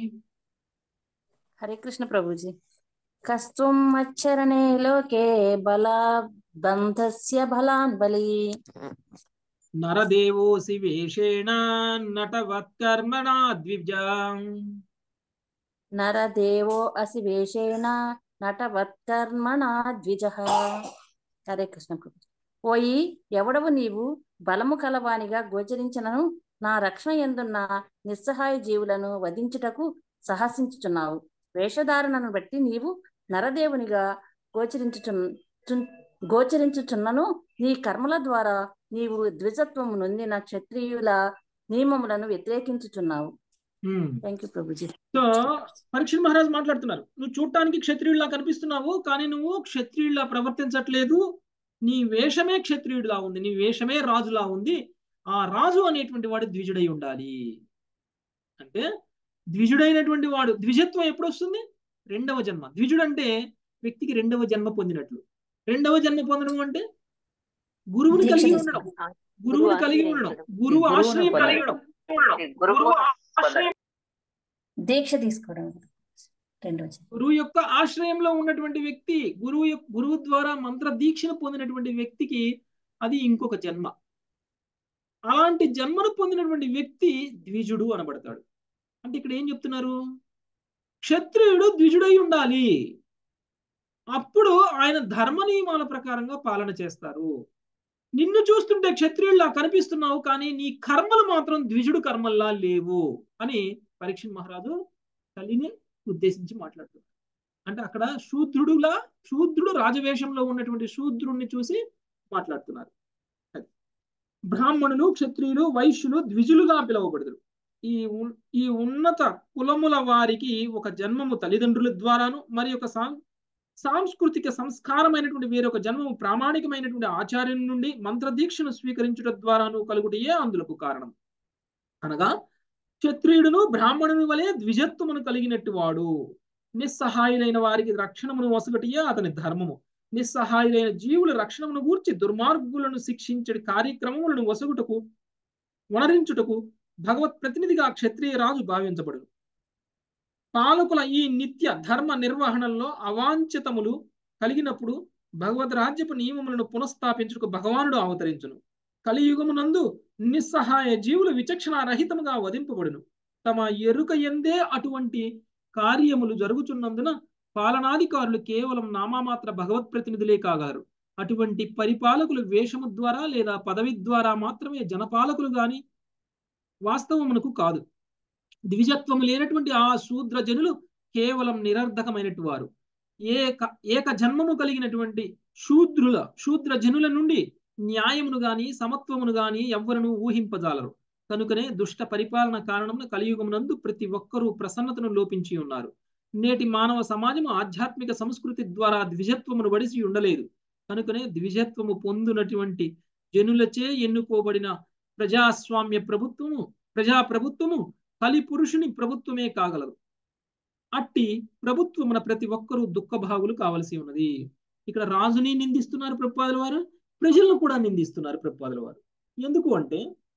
హరే కృష్ణ ప్రభుజీ కస్త్వం మచ్చరణే లోకే బలాబంధస్య బలాన్ బలి నరదేవోసి వేషేణ నటవత్కర్మణా ద్విజ నరదేవో అసి వేషేణ నటవత్కర్మణా ద్విజ హరే కృష్ణ ప్రభుజీ పోయి ఎవడవు నీవు బలము కలవానిగా గోచరించినను నా రక్షణ ఎందున్న నిస్సహాయ జీవులను వధించుటకు సాహసించుచున్నావు వేషధారణను బట్టి నీవు నరదేవునిగా గోచరించుచు గోచరించుచున్నను నీ కర్మల ద్వారా నీవు ద్విజత్వము నొందిన క్షత్రియుల నియమములను వ్యతిరేకించుచున్నావు hmm. Thank you Prabhuji so Parikshit Maharaj మాట్లాడుతున్నారు నువ్వు చూడటానికి క్షత్రియుడిలా కనిపిస్తున్నావు కానీ నువ్వు క్షత్రియుడిలా ప్రవర్తించట్లేదు నీ వేషమే క్షత్రియుడిలా ఉంది నీ వేషమే రాజులా ఉంది ఆ రాజు అనేటువంటి వాడు ద్విజుడై ఉండాలి అంటే ద్విజుడైనటువంటి వాడు ద్విజత్వం ఎప్పుడు వస్తుంది రెండవ జన్మ ద్విజుడు అంటే వ్యక్తికి రెండవ జన్మ పొందినట్లు రెండవ జన్మ పొందడం అంటే గురువుని దీక్ష కలిగి తీసుకోవడం. ఉండడం గురువుని కలిగి ఉండడం గురువు ఆశ్రయం కలిగి ఉండడం గురువు ఆశ్రయం దీక్ష తీసుకోవడం రెండో గురువు యొక్క ఆశ్రయంలో ఉన్నటువంటి వ్యక్తి గురువు యొక్క గురువు ద్వారా మంత్ర దీక్షను పొందినటువంటి వ్యక్తికి అది ఇంకొక జన్మ అలాంటి జన్మను పొందినటువంటి వ్యక్తి ద్విజుడు అనబడతాడు అంటే ఇక్కడ ఏం చెప్తున్నారు క్షత్రియుడు ద్విజుడై ఉండాలి అప్పుడు ఆయన ధర్మ నియమాల ప్రకారంగా పాలన చేస్తారు నిన్ను చూస్తుంటే క్షత్రియుల్లా కనిపిస్తున్నావు కానీ నీ కర్మలు మాత్రం ద్విజుడు కర్మల్లా లేవు అని పరీక్ష మహారాజు తల్లిని ఉద్దేశించి మాట్లాడుతున్నారు అంటే అక్కడ శూద్రుడులా శూద్రుడు రాజవేషంలో ఉన్నటువంటి శూద్రుడిని చూసి మాట్లాడుతున్నారు అది బ్రాహ్మణులు క్షత్రియులు వైశ్యులు ద్విజులుగా పిలువబడదురు ఈ ఉన్- ఈ ఉన్నత కులముల వారికి ఒక జన్మము తల్లిదండ్రుల ద్వారాను మరి ఒక సాం సాంస్కృతిక సంస్కారమైనటువంటి వేరొక జన్మము ప్రామాణికమైనటువంటి ఆచార్యం నుండి మంత్రదీక్షను స్వీకరించుట ద్వారాను కలుగుటయే అందులకు కారణం అనగా క్షత్రియుడును బ్రాహ్మణుని వలె ద్విజత్వమును కలిగినట్టు వాడు నిస్సహాయులైన వారికి రక్షణమును వసగటియే అతని ధర్మము నిస్సహాయులైన జీవుల రక్షణమును గూర్చి దుర్మార్గులను శిక్షించడి కార్యక్రమములను వసగుటకు వనరించుటకు భగవత్ ప్రతినిధిగా క్షత్రియ రాజు భావించబడును పాలకుల ఈ నిత్య ధర్మ నిర్వహణలో అవాంఛితములు కలిగినప్పుడు భగవద్ రాజ్యపు నియమములను పునఃస్థాపించుటకు భగవానుడు అవతరించును కలియుగమునందు నిస్సహాయ జీవులు విచక్షణ రహితముగా వధింపబడును తమ ఎరుక ఎందే అటువంటి కార్యములు జరుగుచున్నందున పాలనాధికారులు కేవలం నామామాత్ర భగవత్ ప్రతినిధులే కాగలరు అటువంటి పరిపాలకులు వేషము ద్వారా లేదా పదవి ద్వారా మాత్రమే జనపాలకులు గాని వాస్తవమునకు కాదు ద్విజత్వము లేనటువంటి ఆ శూద్ర జనులు కేవలం నిరర్ధకమైనటు వారు ఏక ఏక జన్మము కలిగినటువంటి శూద్రుల శూద్ర జనుల నుండి న్యాయమును గాని సమత్వమును గాని ఎవ్వరను ఊహింపజాలరు కనుకనే దుష్ట పరిపాలన కారణమున కలియుగమునందు ప్రతి ఒక్కరూ ప్రసన్నతను లోపించి ఉన్నారు నేటి మానవ సమాజము ఆధ్యాత్మిక సంస్కృతి ద్వారా ద్విజత్వమును వడిసి ఉండలేదు కనుకనే ద్విజత్వము పొందినటువంటి జనులచే ఎన్నుకోబడిన ప్రజాస్వామ్య ప్రభుత్వము ప్రజా ప్రభుత్వము కలి పురుషుని ప్రభుత్వమే కాగలదు అట్టి ప్రభుత్వమున ప్రతి ఒక్కరూ దుఃఖభాగులు కావలసి ఉన్నది ఇక్కడ రాజుని నిందిస్తున్నారు ప్రభుపాదుల వారు ప్రజలను కూడా నిందిస్తున్నారు ప్రభుపాదుల వారు ఎందుకు అంటే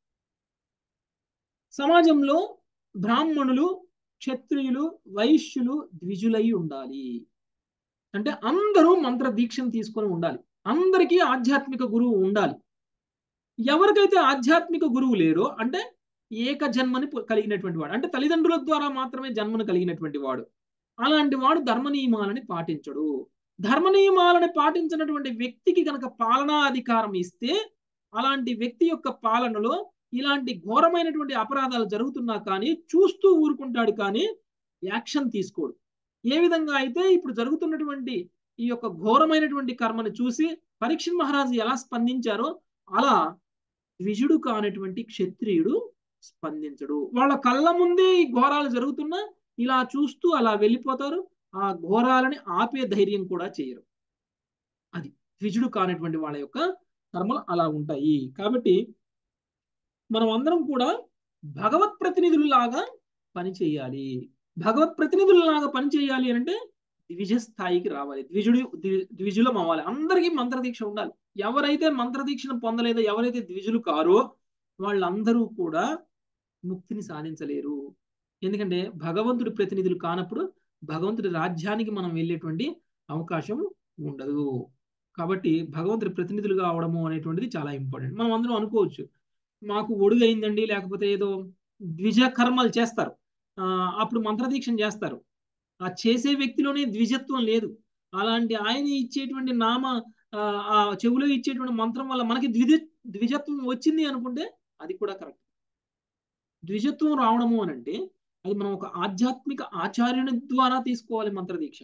సమాజంలో బ్రాహ్మణులు క్షత్రియులు వైశ్యులు ద్విజులై ఉండాలి అంటే అందరూ మంత్ర దీక్షను తీసుకొని ఉండాలి అందరికీ ఆధ్యాత్మిక గురువు ఉండాలి ఎవరికైతే ఆధ్యాత్మిక గురువు లేరో అంటే ఏక జన్మని కలిగినటువంటి వాడు అంటే తల్లిదండ్రుల ద్వారా మాత్రమే జన్మను కలిగినటువంటి వాడు అలాంటి వాడు ధర్మ నియమాలని పాటించడు ధర్మ నియమాలని పాటించినటువంటి వ్యక్తికి కనుక పాలనా అధికారం ఇస్తే అలాంటి వ్యక్తి యొక్క పాలనలో ఇలాంటి ఘోరమైనటువంటి అపరాధాలు జరుగుతున్నా కానీ చూస్తూ ఊరుకుంటాడు కానీ యాక్షన్ తీసుకోడు ఏ విధంగా అయితే ఇప్పుడు జరుగుతున్నటువంటి ఈ యొక్క ఘోరమైనటువంటి కర్మను చూసి పరీక్ష మహారాజు ఎలా స్పందించారో అలా ద్విజుడు కానటువంటి క్షత్రియుడు స్పందించడు వాళ్ళ కళ్ళ ముందే ఈ ఘోరాలు జరుగుతున్నా ఇలా చూస్తూ అలా వెళ్ళిపోతారు ఆ ఘోరాలని ఆపే ధైర్యం కూడా చేయరు అది ద్విజుడు కానటువంటి వాళ్ళ యొక్క కర్మలు అలా ఉంటాయి కాబట్టి మనం అందరం కూడా భగవత్ ప్రతినిధులలాగా పని చేయాలి భగవత్ ప్రతినిధులలాగా పని చేయాలి అంటే ద్విజ స్థాయికి రావాలి ద్విజుడు ద్విజులం అవ్వాలి అందరికీ మంత్రదీక్ష ఉండాలి ఎవరైతే మంత్రదీక్షను పొందలేదో ఎవరైతే ద్విజులు కారో వాళ్ళందరూ కూడా ముక్తిని సాధించలేరు ఎందుకంటే భగవంతుడి ప్రతినిధులు కానప్పుడు భగవంతుడి రాజ్యానికి మనం వెళ్ళేటువంటి అవకాశం ఉండదు కాబట్టి భగవంతుడి ప్రతినిధులుగా అవడము అనేటువంటిది చాలా ఇంపార్టెంట్ మనం అందరం అనుకోవచ్చు మాకు ఒడుగైందండి లేకపోతే ఏదో ద్విజ కర్మలు చేస్తారు అప్పుడు మంత్రదీక్షను చేస్తారు ఆ చేసే వ్యక్తిలోనే ద్విజత్వం లేదు అలాంటి ఆయన ఇచ్చేటువంటి నామ ఆ చెవులో ఇచ్చేటువంటి మంత్రం వల్ల మనకి ద్విజ ద్విజత్వం వచ్చింది అనుకుంటే అది కూడా కరెక్ట్ ద్విజత్వం రావడము అని అంటే అది మనం ఒక ఆధ్యాత్మిక ఆచార్యుని ద్వారా తీసుకోవాలి మంత్రదీక్ష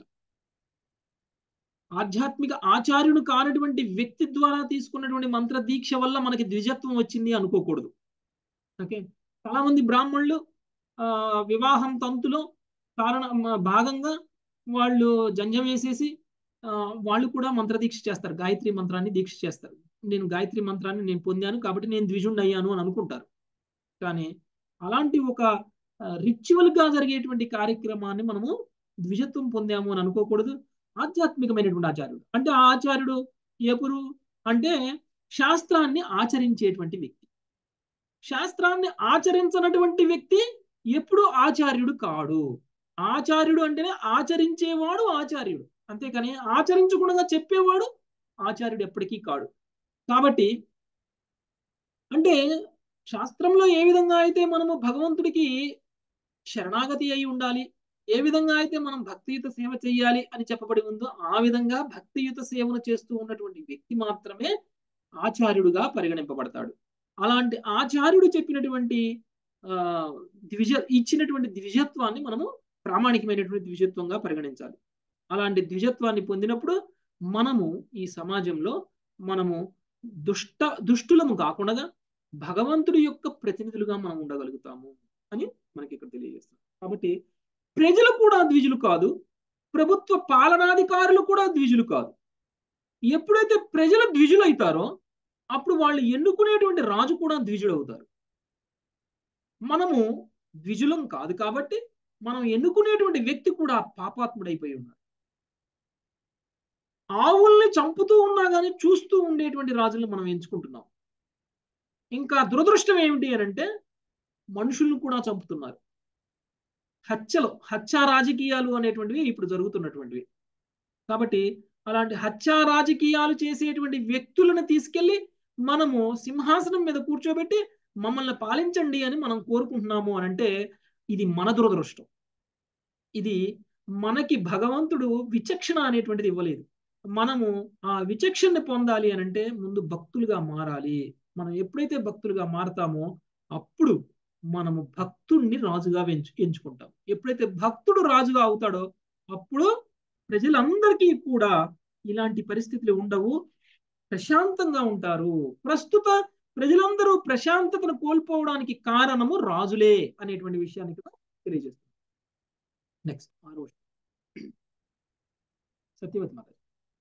ఆధ్యాత్మిక ఆచార్యుడు కానటువంటి వ్యక్తి ద్వారా తీసుకున్నటువంటి మంత్ర దీక్ష వల్ల మనకి ద్విజత్వం వచ్చింది అనుకోకూడదు ఓకే చాలా మంది బ్రాహ్మణులు ఆ వివాహం తంతులో కారణ భాగంగా వాళ్ళు జంజం వేసేసి వాళ్ళు కూడా మంత్రదీక్ష చేస్తారు గాయత్రి మంత్రాన్ని దీక్ష చేస్తారు నేను గాయత్రి మంత్రాన్ని నేను పొందాను కాబట్టి నేను ద్విజుండి అయ్యాను అని అనుకుంటారు కానీ అలాంటి ఒక రిచువల్ గా జరిగేటువంటి కార్యక్రమాన్ని మనము ద్విజత్వం పొందాము అని అనుకోకూడదు ఆధ్యాత్మికమైనటువంటి ఆచార్యుడు అంటే ఆ ఆచార్యుడు ఎప్పుడు అంటే శాస్త్రాన్ని ఆచరించేటువంటి వ్యక్తి శాస్త్రాన్ని ఆచరించినటువంటి వ్యక్తి ఎప్పుడు ఆచార్యుడు కాడు ఆచార్యుడు అంటేనే ఆచరించేవాడు ఆచార్యుడు అంతేకాని ఆచరించకుండా చెప్పేవాడు ఆచార్యుడు ఎప్పటికీ కాడు కాబట్టి అంటే శాస్త్రంలో ఏ విధంగా అయితే మనము భగవంతుడికి శరణాగతి అయి ఉండాలి ఏ విధంగా అయితే మనం భక్తియుత సేవ చేయాలి అని చెప్పబడి ఉందో ఆ విధంగా భక్తియుత సేవను చేస్తూ ఉన్నటువంటి వ్యక్తి మాత్రమే ఆచార్యుడుగా పరిగణింపబడతాడు అలాంటి ఆచార్యుడు చెప్పినటువంటి ఆ ద్విజ ఇచ్చినటువంటి ద్విజత్వాన్ని మనము ప్రామాణికమైనటువంటి ద్విజత్వంగా పరిగణించాలి అలాంటి ద్విజత్వాన్ని పొందినప్పుడు మనము ఈ సమాజంలో మనము దుష్ట దుష్టులము కాకుండా భగవంతుడి యొక్క ప్రతినిధులుగా మనం ఉండగలుగుతాము అని మనకి ఇక్కడ తెలియజేస్తాం కాబట్టి ప్రజలు కూడా ద్విజులు కాదు ప్రభుత్వ పాలనాధికారులు కూడా ద్విజులు కాదు ఎప్పుడైతే ప్రజలు ద్విజులు అవుతారో అప్పుడు వాళ్ళు ఎన్నుకునేటువంటి రాజు కూడా ద్విజుడు అవుతారు మనము ద్విజులం కాదు కాబట్టి మనం ఎన్నుకునేటువంటి వ్యక్తి కూడా పాపాత్ముడైపోయి ఉన్నాడు ఆవుల్ని చంపుతూ ఉన్నా కానీ చూస్తూ ఉండేటువంటి రాజులను మనం ఎంచుకుంటున్నాం ఇంకా దురదృష్టం ఏమిటి అని అంటే మనుషులను కూడా చంపుతున్నారు హత్యలు హత్యా రాజకీయాలు అనేటువంటివి ఇప్పుడు జరుగుతున్నటువంటివి కాబట్టి అలాంటి హత్యా రాజకీయాలు చేసేటువంటి వ్యక్తులను తీసుకెళ్లి మనము సింహాసనం మీద కూర్చోబెట్టి మమ్మల్ని పాలించండి అని మనం కోరుకుంటున్నాము అని అంటే ఇది మన దురదృష్టం ఇది మనకి భగవంతుడు విచక్షణ అనేటువంటిది ఇవ్వలేదు మనము ఆ విచక్షణని పొందాలి అని అంటే ముందు భక్తులుగా మారాలి మనం ఎప్పుడైతే భక్తులుగా మారతామో అప్పుడు మనము భక్తుడిని రాజుగా ఎంచు ఎంచుకుంటాం ఎప్పుడైతే భక్తుడు రాజుగా అవుతాడో అప్పుడు ప్రజలందరికీ కూడా ఇలాంటి పరిస్థితులు ఉండవు ప్రశాంతంగా ఉంటారు ప్రస్తుత ప్రజలందరూ ప్రశాంతతను కోల్పోవడానికి కారణము రాజులే అనేటువంటి విషయాన్ని కూడా తెలియజేస్తుంది నెక్స్ట్ ఆరో సత్యవతి మాత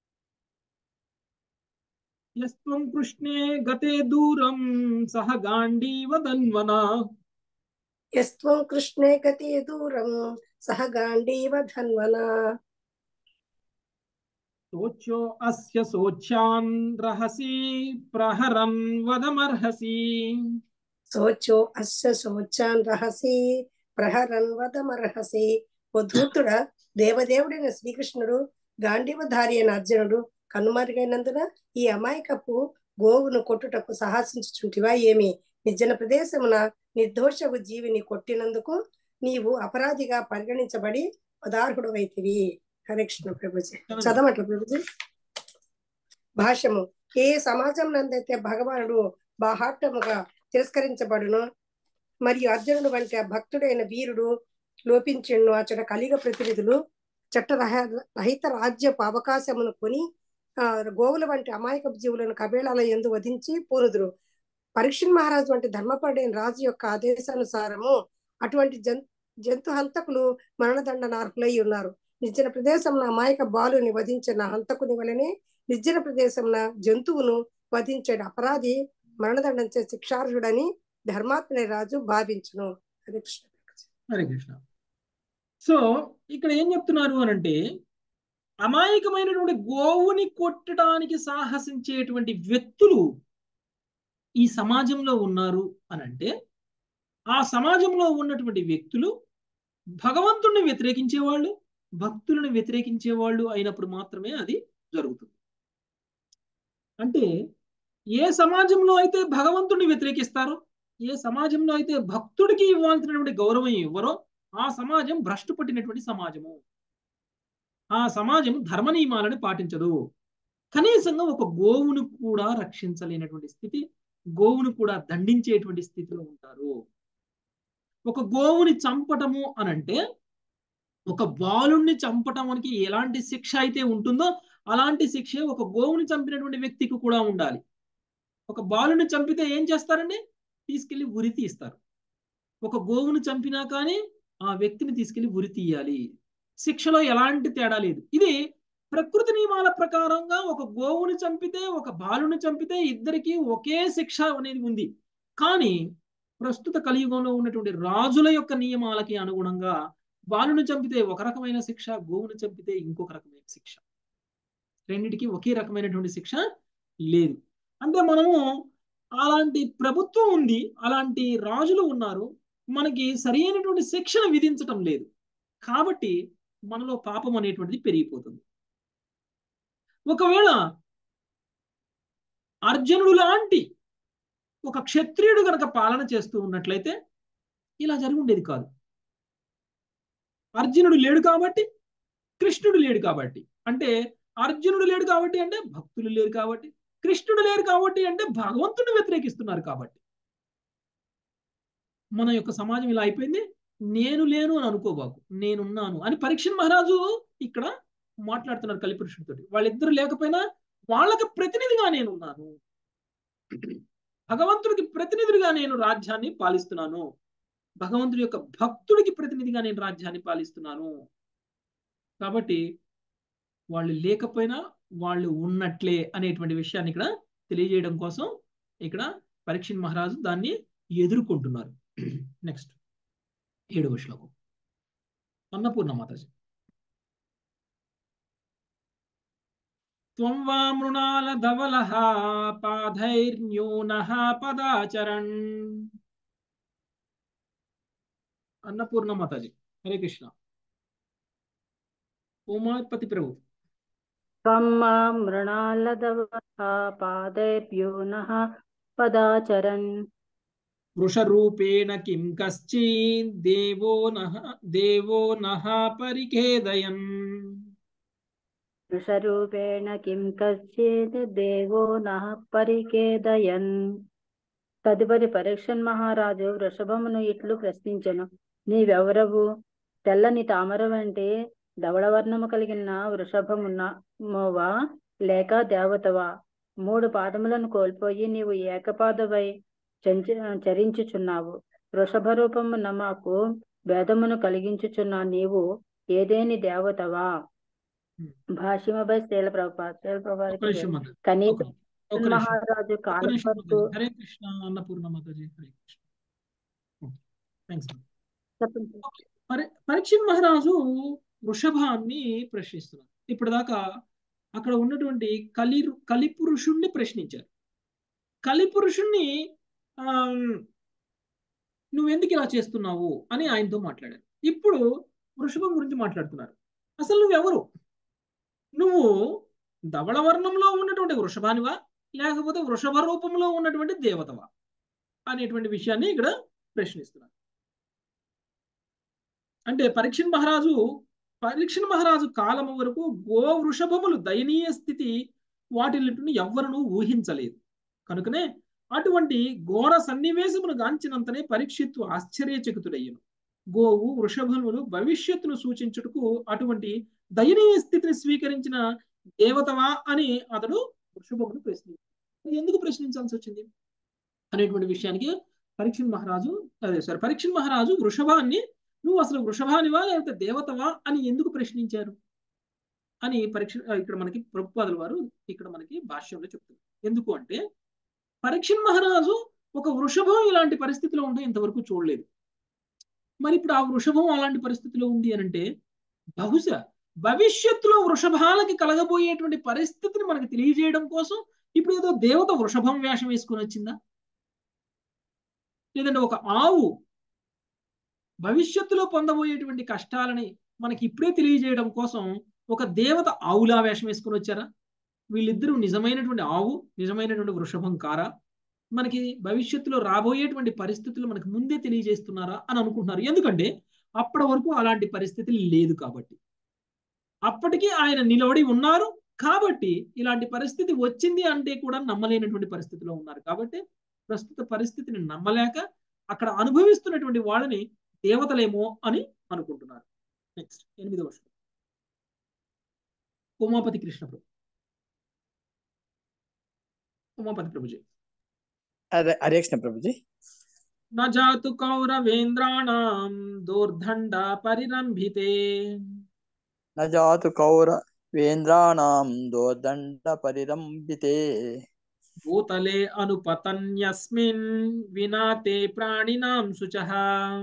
యస్త్వం కృష్ణే గతే దూరం సహ గాంధీవ ధన్వనా యస్త్వం కృష్ణే గతే దూరం సహ గాంధీవ ధన్వనా శోచ్యో అస్య శోచ్యాన్ రహసి ప్రహరన్ వదమర్హసి శోచో అస్య శోచాన్ రహసి ప్రహరన్ వదమర్హసి ఓ ధూర్తుడ దేవదేవుడైన శ్రీకృష్ణుడు గాంధీవధారి అయిన అర్జునుడు కనుమరుగైనందున ఈ అమాయకపు గోవును కొట్టుటకు సాహసించుచుంటివా ఏమి నిర్జన ప్రదేశమున నిర్దోషపు జీవిని కొట్టినందుకు నీవు అపరాధిగా పరిగణించబడి పదార్హుడు అయితివి హరే కృష్ణ ప్రభుజీ చదవట్ల ప్రభుజీ భాష్యము ఏ సమాజం నందైతే భగవానుడు బాహాటముగా తిరస్కరించబడును మరియు అర్జునుడు వంటి ఆ భక్తుడైన వీరుడు లోపించిండు అచ్చట కలిగ ప్రతినిధులు చట్ట రహ- రహిత రాజ్యపు అవకాశమును కొని ఆ గోవుల వంటి అమాయక జీవులను కబేళాల ఎందు వధించి పూనుదురు పరీక్షణ్ మహారాజు వంటి ధర్మపరుడైన రాజు యొక్క ఆదేశానుసారము అటువంటి జన్ జంతు హంతకులు మరణదండనార్హులై ఉన్నారు నిర్జన ప్రదేశంలో అమాయక బాలుని వధించిన హంతకుని వలనే నిర్జన ప్రదేశంన జంతువును వధించే అపరాధి మరణదండం చే శిక్షార్హుడని ధర్మాత్మని రాజు భావించును హరే కృష్ణ హరే కృష్ణ సో ఇక్కడ ఏం చెప్తున్నారు అని అంటే అమాయకమైనటువంటి గోవుని కొట్టడానికి సాహసించేటువంటి వ్యక్తులు ఈ సమాజంలో ఉన్నారు అని అంటే ఆ సమాజంలో ఉన్నటువంటి వ్యక్తులు భగవంతుణ్ణి వ్యతిరేకించే వాళ్ళు భక్తులను వ్యతిరేకించే వాళ్ళు అయినప్పుడు మాత్రమే అది జరుగుతుంది అంటే ఏ సమాజంలో అయితే భగవంతుడిని వ్యతిరేకిస్తారో ఏ సమాజంలో అయితే భక్తుడికి ఇవ్వాల్సినటువంటి గౌరవం ఇవ్వరో ఆ సమాజం భ్రష్టు పట్టినటువంటి సమాజము ఆ సమాజం ధర్మ నియమాలను పాటించదు కనీసంగా ఒక గోవును కూడా రక్షించలేనటువంటి స్థితి గోవును కూడా దండించేటువంటి స్థితిలో ఉంటారు ఒక గోవుని చంపటము అనంటే ఒక బాలుణ్ణి చంపటానికి ఎలాంటి శిక్ష అయితే ఉంటుందో అలాంటి శిక్ష ఒక గోవుని చంపినటువంటి వ్యక్తికి కూడా ఉండాలి ఒక బాలుని చంపితే ఏం చేస్తారండి తీసుకెళ్లి ఉరి తీస్తారు ఒక గోవును చంపినా కానీ ఆ వ్యక్తిని తీసుకెళ్లి ఉరి తీయాలి శిక్షలో ఎలాంటి తేడా లేదు ఇది ప్రకృతి నియమాల ప్రకారంగా ఒక గోవుని చంపితే ఒక బాలుని చంపితే ఇద్దరికి ఒకే శిక్ష అనేది ఉంది కానీ ప్రస్తుత కలియుగంలో ఉన్నటువంటి రాజుల యొక్క నియమాలకి అనుగుణంగా బాలుని చంపితే ఒక రకమైన శిక్ష గోవుని చంపితే ఇంకొక రకమైన శిక్ష రెండిటికి ఒకే రకమైనటువంటి శిక్ష లేదు అంటే మనము అలాంటి ప్రభుత్వం ఉంది అలాంటి రాజులు ఉన్నారు మనకి సరైనటువంటి శిక్షణ విధించటం లేదు కాబట్టి మనలో పాపం అనేటువంటిది పెరిగిపోతుంది ఒకవేళ అర్జునుడు లాంటి ఒక క్షత్రియుడు గనక పాలన చేస్తూ ఉన్నట్లయితే ఇలా జరిగి ఉండేది కాదు అర్జునుడు లేడు కాబట్టి కృష్ణుడు లేడు కాబట్టి అంటే అర్జునుడు లేడు కాబట్టి అంటే భక్తులు లేరు కాబట్టి కృష్ణుడు లేరు కాబట్టి అంటే భగవంతుని వ్యతిరేకిస్తున్నారు కాబట్టి మన యొక్క సమాజం ఇలా అయిపోయింది నేను లేను అని అనుకోబాకు నేనున్నాను అని పరీక్ష మహారాజు ఇక్కడ మాట్లాడుతున్నారు కలిపురుషుడితో వాళ్ళిద్దరు లేకపోయినా వాళ్ళకి ప్రతినిధిగా నేనున్నాను భగవంతుడికి ప్రతినిధుడిగా నేను రాజ్యాన్ని పాలిస్తున్నాను భగవంతుడి యొక్క భక్తుడికి ప్రతినిధిగా నేను రాజ్యాన్ని పాలిస్తున్నాను కాబట్టి వాళ్ళు లేకపోయినా వాళ్ళు ఉన్నట్లే అనేటువంటి విషయాన్ని ఇక్కడ తెలియజేయడం కోసం ఇక్కడ పరీక్షణ్ మహారాజు దాన్ని ఎదుర్కొంటున్నారు నెక్స్ట్ ఏడవ శ్లోకం అన్నపూర్ణ మాతాజీ త్వం వా మృణాల ధవలః పాధైర్న్యూనః పదాచరణ్ అన్నపూర్ణ మాతాజీ హరే కృష్ణ ఉమాపతి ప్రభు త్వం మాం మృణాలదవః పాదైర్భ్యో నః పదాచరన్ వృషరూపేణ కిం కశ్చిన్ దేవో నః దేవో నః పరిఖేదయన్ వృషరూపేణ కిం కశ్చిత్ దేవో నః పరికేదయన్ తదుపరి పరీక్షన్ మహారాజు వృషభమును ఇట్లు ప్రశ్నించెను నీవెవరవు తెల్లని తామర వంటి ధవళవర్ణము కలిగిన వృషభమున మోవా లేక దేవతవా మూడు పాదములను కోల్పోయి నీవు ఏకపాదవై చంచి చరించుచున్నావు వృషభ రూపమున మాకు భేదమును కలిగించుచున్న నీవు ఏదేని దేవతవా భాష్యమపై శీల ప్రభాత్ శీల ఒక్క నిమిషం ప్రభాత్ మాతాజీ. కనీసం ఒక్క నిమిషం మహారాజు ఒక్క నిమిషం కాలపట్టు మాతాజీ. హరే కృష్ణ అన్నపూర్ణ మాతాజీ హరే కృష్ణ థ్యాంక్స్ చెప్పండి పరి పరీక్ష మహారాజు వృషభాన్ని ప్రశ్నిస్తున్నారు ఇప్పటిదాకా అక్కడ ఉన్నటువంటి కలి కలిపురుషుణ్ణి ప్రశ్నించారు కలిపురుషుణ్ణి ఆ, నువ్వెందుకు ఇలా చేస్తున్నావు అని ఆయనతో మాట్లాడారు ఇప్పుడు వృషభం గురించి మాట్లాడుతున్నారు అసలు నువ్వెవరు నువ్వు ధవళవర్ణంలో ఉన్నటువంటి వృషభానివా లేకపోతే వృషభ రూపంలో ఉన్నటువంటి దేవతవా అనేటువంటి విషయాన్ని ఇక్కడ ప్రశ్నిస్తున్నారు అంటే పరీక్షణ్ మహారాజు పరీక్షణ్ మహారాజు కాలం వరకు గో వృషభములు దయనీయ స్థితి వాటిని ఎవ్వరూ ఊహించలేదు కనుకనే అటువంటి ఘోర సన్నివేశమును గాంచినంతనే పరీక్షిత్తు ఆశ్చర్యచకితుడయ్యను గోవు వృషభములు భవిష్యత్తును సూచించుటకు అటువంటి దయనీయ స్థితిని స్వీకరించిన దేవతవా అని అతడు వృషభమును ప్రశ్నించాడు ఎందుకు ప్రశ్నించాల్సి వచ్చింది అనేటువంటి విషయానికి పరీక్షణ్ మహారాజు అదే సార్ పరీక్షణ్ మహారాజు వృషభాన్ని నువ్వు అసలు వృషభానివా లేకపోతే దేవతవా అని ఎందుకు ప్రశ్నించారు అని పరీక్ష ఇక్కడ మనకి ప్రభుపాదుల వారు ఇక్కడ మనకి భాష్యంలో చెప్తున్నారు ఎందుకు అంటే పరీక్షణ్ మహారాజు ఒక వృషభం ఇలాంటి పరిస్థితిలో ఉంటే ఇంతవరకు చూడలేదు మరి ఇప్పుడు ఆ వృషభం అలాంటి పరిస్థితిలో ఉంది అని అంటే బహుశా భవిష్యత్తులో వృషభాలకి కలగబోయేటువంటి పరిస్థితిని మనకి తెలియజేయడం కోసం ఇప్పుడు ఏదో దేవత వృషభం వేషం వేసుకొని వచ్చిందా లేదంటే ఒక ఆవు భవిష్యత్తులో పొందబోయేటువంటి కష్టాలని మనకి ఇప్పుడే తెలియజేయడం కోసం ఒక దేవత ఆవులా వేషం వేసుకొని వచ్చారా వీళ్ళిద్దరూ నిజమైనటువంటి ఆవు నిజమైనటువంటి వృషభం కారా మనకి భవిష్యత్తులో రాబోయేటువంటి పరిస్థితులు మనకి ముందే తెలియజేస్తున్నారా అని అనుకుంటున్నారు ఎందుకంటే అప్పటి వరకు అలాంటి పరిస్థితి లేదు కాబట్టి అప్పటికి ఆయన నిలబడి ఉన్నారు కాబట్టి ఇలాంటి పరిస్థితి వచ్చింది అంటే కూడా నమ్మలేనటువంటి పరిస్థితిలో ఉన్నారు కాబట్టి ప్రస్తుత పరిస్థితిని నమ్మలేక అక్కడ అనుభవిస్తున్నటువంటి వాళ్ళని దేవతలేమో అని అనుకుంటున్నారు నెక్స్ట్ ఎనిమిదవ శ్లోకం ఉమాపతి కృష్ణ ప్రభు ఉమాపతి ప్రభుజీ హరే హరే కృష్ణ ప్రభుజీ न जातु कौरवेन्द्राणां दोर्दण्डा परिरम्भिते न जातु कौरवेन्द्राणां दोर्दण्ड परिरम्भिते भूतले अनुपतन्यस्मिन् विना ते प्राणिनां शुचः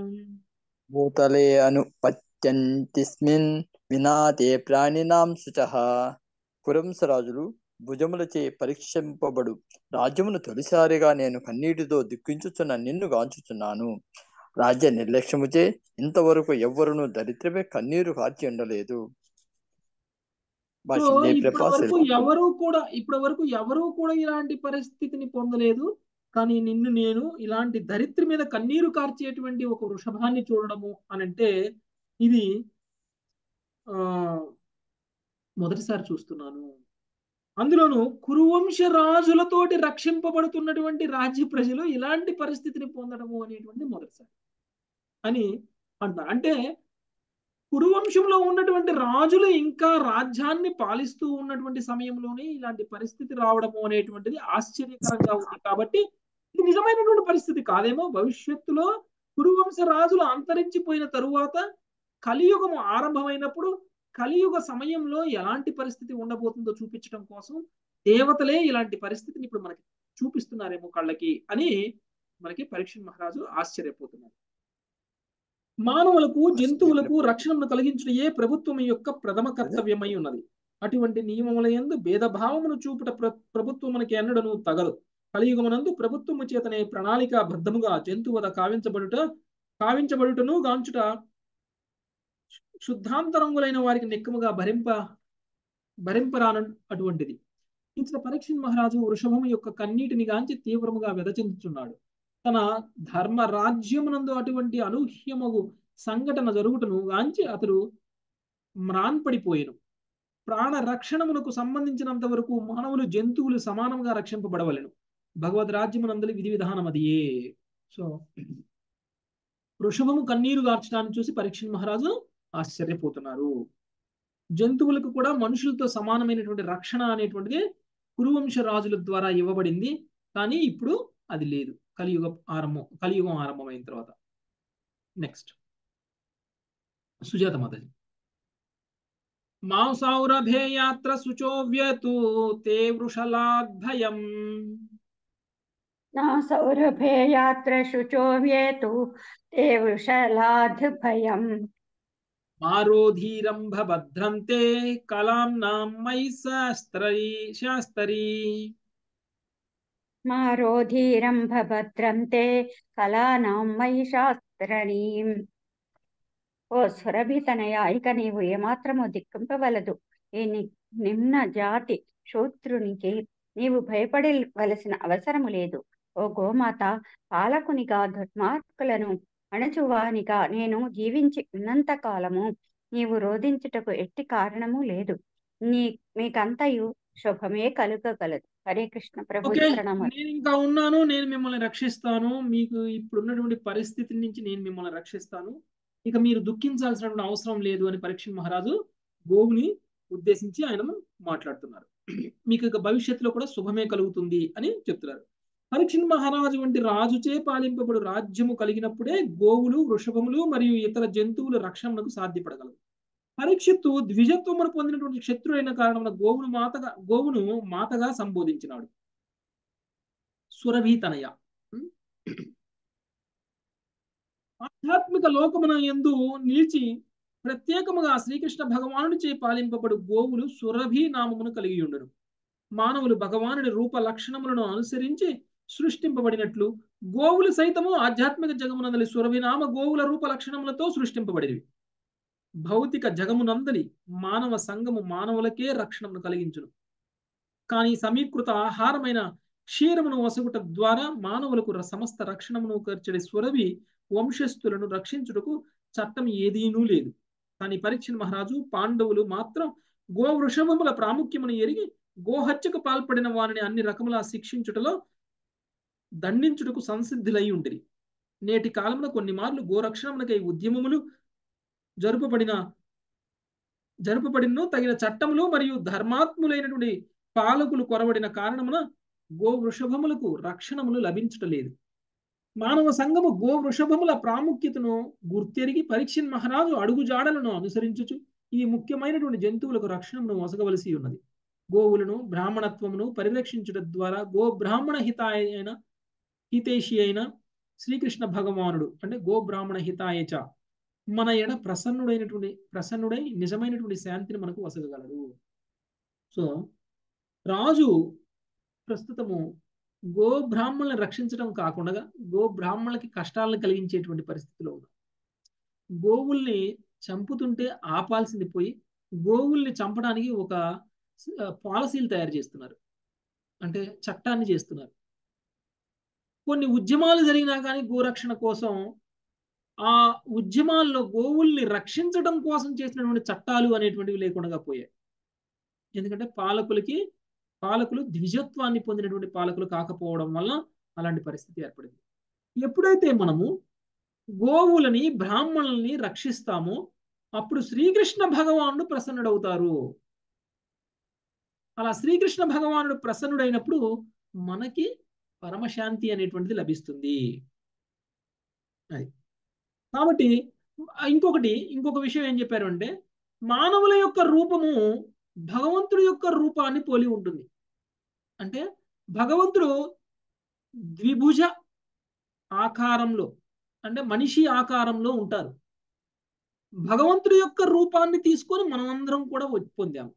भूतले అనుపత్యంతిస్మిన్ వినా తే ప్రాణినాం శుచః పురంసరాజులు భుజములచే పరీక్షింపబడు రాజ్యమును తొలిసారిగా నేను కన్నీటితో దిక్కించుచున్న నిన్ను గాంచుచున్నాను రాజ్య నిర్లక్ష్యముచే ఇంతవరకు ఎవ్వరును దరిద్రమే కన్నీరు కార్చి ఉండలేదు సో భాష్యం ఇప్పటి జయప్రకాశ్ వరకు ఎవరు కూడా ఇప్పటి వరకు ఎవరు కూడా ఇలాంటి పరిస్థితిని పొందలేదు కానీ నిన్ను నేను ఇలాంటి దరిద్ర మీద కన్నీరు కార్చేటువంటి ఒక వృషభాన్ని చూడడము అని అంటే ఇది ఆ మొదటిసారి చూస్తున్నాను అందులోను కురువంశ రాజులతోటి రక్షింపబడుతున్నటువంటి రాజ్య ప్రజలు ఇలాంటి పరిస్థితిని పొందడము అనేటువంటి మొదటిసారి అని అంటున్నారు అంటే కురువంశంలో ఉన్నటువంటి రాజులు ఇంకా రాజ్యాన్ని పాలిస్తూ ఉన్నటువంటి సమయంలోనే ఇలాంటి పరిస్థితి రావడము అనేటువంటిది ఆశ్చర్యకరంగా ఉంది కాబట్టి ఇది నిజమైనటువంటి పరిస్థితి కాదేమో భవిష్యత్తులో కురువంశ రాజులు అంతరించిపోయిన తరువాత కలియుగము ఆరంభమైనప్పుడు కలియుగ సమయంలో ఎలాంటి పరిస్థితి ఉండబోతుందో చూపించడం కోసం దేవతలే ఇలాంటి పరిస్థితిని ఇప్పుడు మనకి చూపిస్తున్నారేమో కళ్ళకి అని మనకి పరీక్ష మహారాజు ఆశ్చర్యపోతున్నారు మానవులకు జంతువులకు రక్షణను కలిగించడయే ప్రభుత్వం యొక్క ప్రథమ కర్తవ్యమై ఉన్నది అటువంటి నియమముల యందు భేదభావమును చూపుట ప్ర ప్రభుత్వమునకి ఎన్నడను తగదు కలియుగమునందు ప్రభుత్వము చేతనే ప్రణాళిక బద్ధముగా జంతువద కావించబడుట కావించబడుటను గాంచుట శుద్ధాంతరంగులైన వారికి నిక్కముగా భరింప భరింపరాన అటువంటిది ఇతర పరీక్ష మహారాజు వృషభము యొక్క కన్నీటిని గాంచి తీవ్రముగా వెదచెందుచున్నాడు తన ధర్మ రాజ్యమునందు అటువంటి అనూహ్యమగు సంఘటన జరుగుటను గాంచి అతడు మ్రాన్పడిపోయెను ప్రాణ రక్షణమునకు సంబంధించినంత వరకు మానవులు జంతువులు సమానంగా రక్షింపబడవలెను భగవద్ రాజ్యమునందలి విధి విధానం అదియే సో వృషభము కన్నీరు గార్చడాన్ని చూసి పరీక్ష మహారాజు ఆశ్చర్యపోతున్నారు జంతువులకు కూడా మనుషులతో సమానమైనటువంటి రక్షణ అనేటువంటిది కురువంశ రాజుల ద్వారా ఇవ్వబడింది కానీ ఇప్పుడు అది లేదు కలియుగ ఆరంభం కలియుగం ఆరంభమైన తర్వాత నెక్స్ట్ సుజాత మాతాజీ మాంసౌరభే యాత్ర శుచోవ్యతు తే వృషలాద్భయం न सौरभे यात्र शुचो व्येतु ते वृषलाद् भयम् మారోధీరంభ భద్రంతే కలాం నాం మై శాస్త్రీ శాస్త్రీ మారోధీరంభ భద్రం తే కళానాం మయి శాస్త్రణీం ఓ సురభితనయ ఇక నీవు ఏమాత్రము దిక్కింపవలదు ఈ ని- నిమ్న జాతి శూద్రునికి నీవు భయపడవలసిన అవసరము లేదు ఓ గోమాత పాలకునిగా దుర్మార్గులను అణచువానిగా నేను జీవించి ఉన్నంత కాలము నీవు రోధించుటకు ఎట్టి కారణము లేదు నీ మీకంతయు శుభమే కలుగగలదు హరే కృష్ణ ప్రభు ఓకే ప్రణామాలు నేను ఇంకా ఉన్నాను నేను మిమ్మల్ని రక్షిస్తాను మీకు ఇప్పుడున్నటువంటి పరిస్థితి నుంచి నేను మిమ్మల్ని రక్షిస్తాను ఇక మీరు దుఃఖించాల్సినటువంటి అవసరం లేదు అని పరీక్ష మహారాజు గోవుని ఉద్దేశించి ఆయన మాట్లాడుతున్నారు మీకు ఇక భవిష్యత్తులో కూడా శుభమే కలుగుతుంది అని చెప్తున్నారు పరీక్ష మహారాజు వంటి రాజుచే పాలింపబడు రాజ్యము కలిగినప్పుడే గోవులు వృషభములు మరియు ఇతర జంతువుల రక్షణకు సాధ్యపడగలవు పరీక్షిత్తు ద్విజత్వమును పొందినటువంటి శత్రుడైన కారణమున గోవును మాతగా గోవును మాతగా సంబోధించినాడు సురభీతనయ ఆధ్యాత్మిక లోకమున ఎందు నిలిచి ప్రత్యేకముగా శ్రీకృష్ణ భగవానుడిచే పాలింపబడు గోవులు సురభి నామమును కలిగి ఉండును మానవులు భగవానుడి రూప లక్షణములను అనుసరించి సృష్టింపబడినట్లు గోవులు సైతము ఆధ్యాత్మిక జగమునందలి సురభినామ గోవుల రూప లక్షణములతో సృష్టింపబడినవి భౌతిక జగమునందలి మానవ సంఘము మానవులకే రక్షణను కలిగించును కానీ సమీకృత ఆహారమైన క్షీరమును వసగుట ద్వారా మానవులకు ర- సమస్త రక్షణమును కర్చడి స్వరవి వంశస్థులను రక్షించుటకు చట్టం ఏదీనూ లేదు కానీ పరీక్ష మహారాజు పాండవులు మాత్రం గో వృషభముల ప్రాముఖ్యమును ఎరిగి గోహత్యకు పాల్పడిన వారిని అన్ని రకముల శిక్షించుటలో దండించుటకు సంసిద్ధులై ఉంటిరి నేటి కాలంలో కొన్ని మార్లు గోరక్షణమునకై ఉద్యమములు జరుపబడిన జరుపబడినను తగిన చట్టములు మరియు ధర్మాత్ములైనటువంటి పాలకులు కొరబడిన కారణమున గో వృషభములకు రక్షణములు లభించటలేదు మానవ సంఘము గో వృషభముల ప్రాముఖ్యతను గుర్తెరిగి పరీక్షిన్ మహారాజు అడుగుజాడలను అనుసరించుచు ఈ ముఖ్యమైనటువంటి జంతువులకు రక్షణను వసగవలసి ఉన్నది గోవులను బ్రాహ్మణత్వమును పరిరక్షించుట ద్వారా గో బ్రాహ్మణ హితాయ అయిన హితేషి అయిన శ్రీకృష్ణ భగవానుడు అంటే గో బ్రాహ్మణ హితాయచ మన ఎడ ప్రసన్నుడైనటువంటి ప్రసన్నుడై నిజమైనటువంటి శాంతిని మనకు వసగగలడు సో రాజు ప్రస్తుతము గో బ్రాహ్మణులను రక్షించడం కాకుండా గో బ్రాహ్మణులకి కష్టాలను కలిగించేటువంటి పరిస్థితిలో ఉన్నాం గోవుల్ని చంపుతుంటే ఆపాల్సింది పోయి గోవుల్ని చంపడానికి ఒక ఆ, పాలసీలు తయారు చేస్తున్నారు అంటే చట్టాన్ని చేస్తున్నారు కొన్ని ఉద్యమాలు జరిగినా కానీ గోరక్షణ కోసం ఆ ఉద్యమాల్లో గోవుల్ని రక్షించడం కోసం చేసినటువంటి చట్టాలు అనేటువంటివి లేకుండా పోయాయి ఎందుకంటే పాలకులకి పాలకులు ద్విజత్వాన్ని పొందినటువంటి పాలకులు కాకపోవడం వల్ల అలాంటి పరిస్థితి ఏర్పడింది ఎప్పుడైతే మనము గోవులని బ్రాహ్మణుల్ని రక్షిస్తామో అప్పుడు శ్రీకృష్ణ భగవానుడు ప్రసన్నుడవుతారు అలా శ్రీకృష్ణ భగవానుడు ప్రసన్నుడైనప్పుడు మనకి పరమశాంతి అనేటువంటిది లభిస్తుంది అది కాబట్టి ఇంకొకటి ఇంకొక విషయం ఏం చెప్పారు అంటే మానవుల యొక్క రూపము భగవంతుడి యొక్క రూపాన్ని పోలి ఉంటుంది అంటే భగవంతుడు ద్విభుజ ఆకారంలో అంటే మనిషి ఆకారంలో ఉంటారు భగవంతుడి యొక్క రూపాన్ని తీసుకొని మనమందరం కూడా వచ్చి పొందాము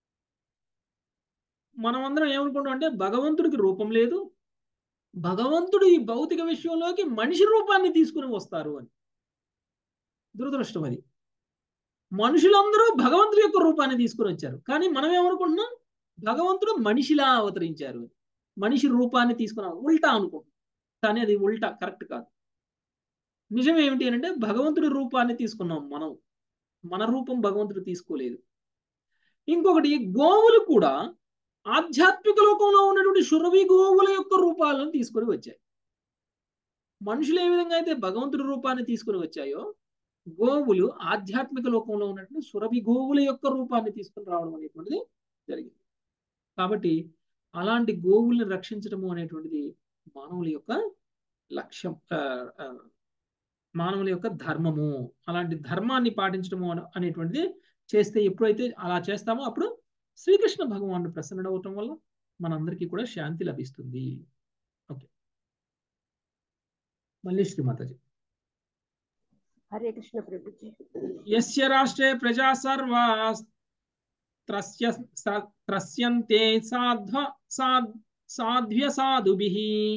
మనమందరం ఏమనుకుంటాం అంటే భగవంతుడికి రూపం లేదు భగవంతుడు ఈ భౌతిక విషయంలోకి మనిషి రూపాన్ని తీసుకుని వస్తారు అని దురదృష్టం అది మనుషులందరూ భగవంతుడి యొక్క రూపాన్ని తీసుకుని వచ్చారు కానీ మనం ఏమనుకుంటున్నాం భగవంతుడు మనిషిలా అవతరించారు మనిషి రూపాన్ని తీసుకున్నాం ఉల్టా అనుకుంటున్నాం కానీ అది ఉల్టా కరెక్ట్ కాదు నిజం ఏమిటి అంటే భగవంతుడి రూపాన్ని తీసుకున్నాం మనం మన రూపం భగవంతుడు తీసుకోలేదు ఇంకొకటి గోవులు కూడా ఆధ్యాత్మిక లోకంలో ఉన్నటువంటి సురవి గోవుల యొక్క రూపాలను తీసుకొని వచ్చాయి మనుషులు ఏ విధంగా అయితే భగవంతుడి రూపాన్ని తీసుకుని వచ్చాయో గోవులు ఆధ్యాత్మిక లోకంలో ఉన్నటువంటి సురభి గోవుల యొక్క రూపాన్ని తీసుకుని రావడం అనేటువంటిది జరిగింది కాబట్టి అలాంటి గోవుల్ని రక్షించడము అనేటువంటిది మానవుల యొక్క లక్ష్యం మానవుల యొక్క ధర్మము అలాంటి ధర్మాన్ని పాటించడము అనేటువంటిది చేస్తే ఎప్పుడైతే అలా చేస్తామో అప్పుడు శ్రీకృష్ణ భగవానుడు ప్రసన్నుడవటం వల్ల మనందరికీ కూడా శాంతి లభిస్తుంది ఓకే మళ్ళీ శ్రీమాతాజీ హరే కృష్ణ ప్రభుజీ యస్య రాష్ట్రే ప్రజా సర్వా త్రస్య స- త్రస్యంతే సాధ్వ సాద్ సాధ్వ్య సాధుభిః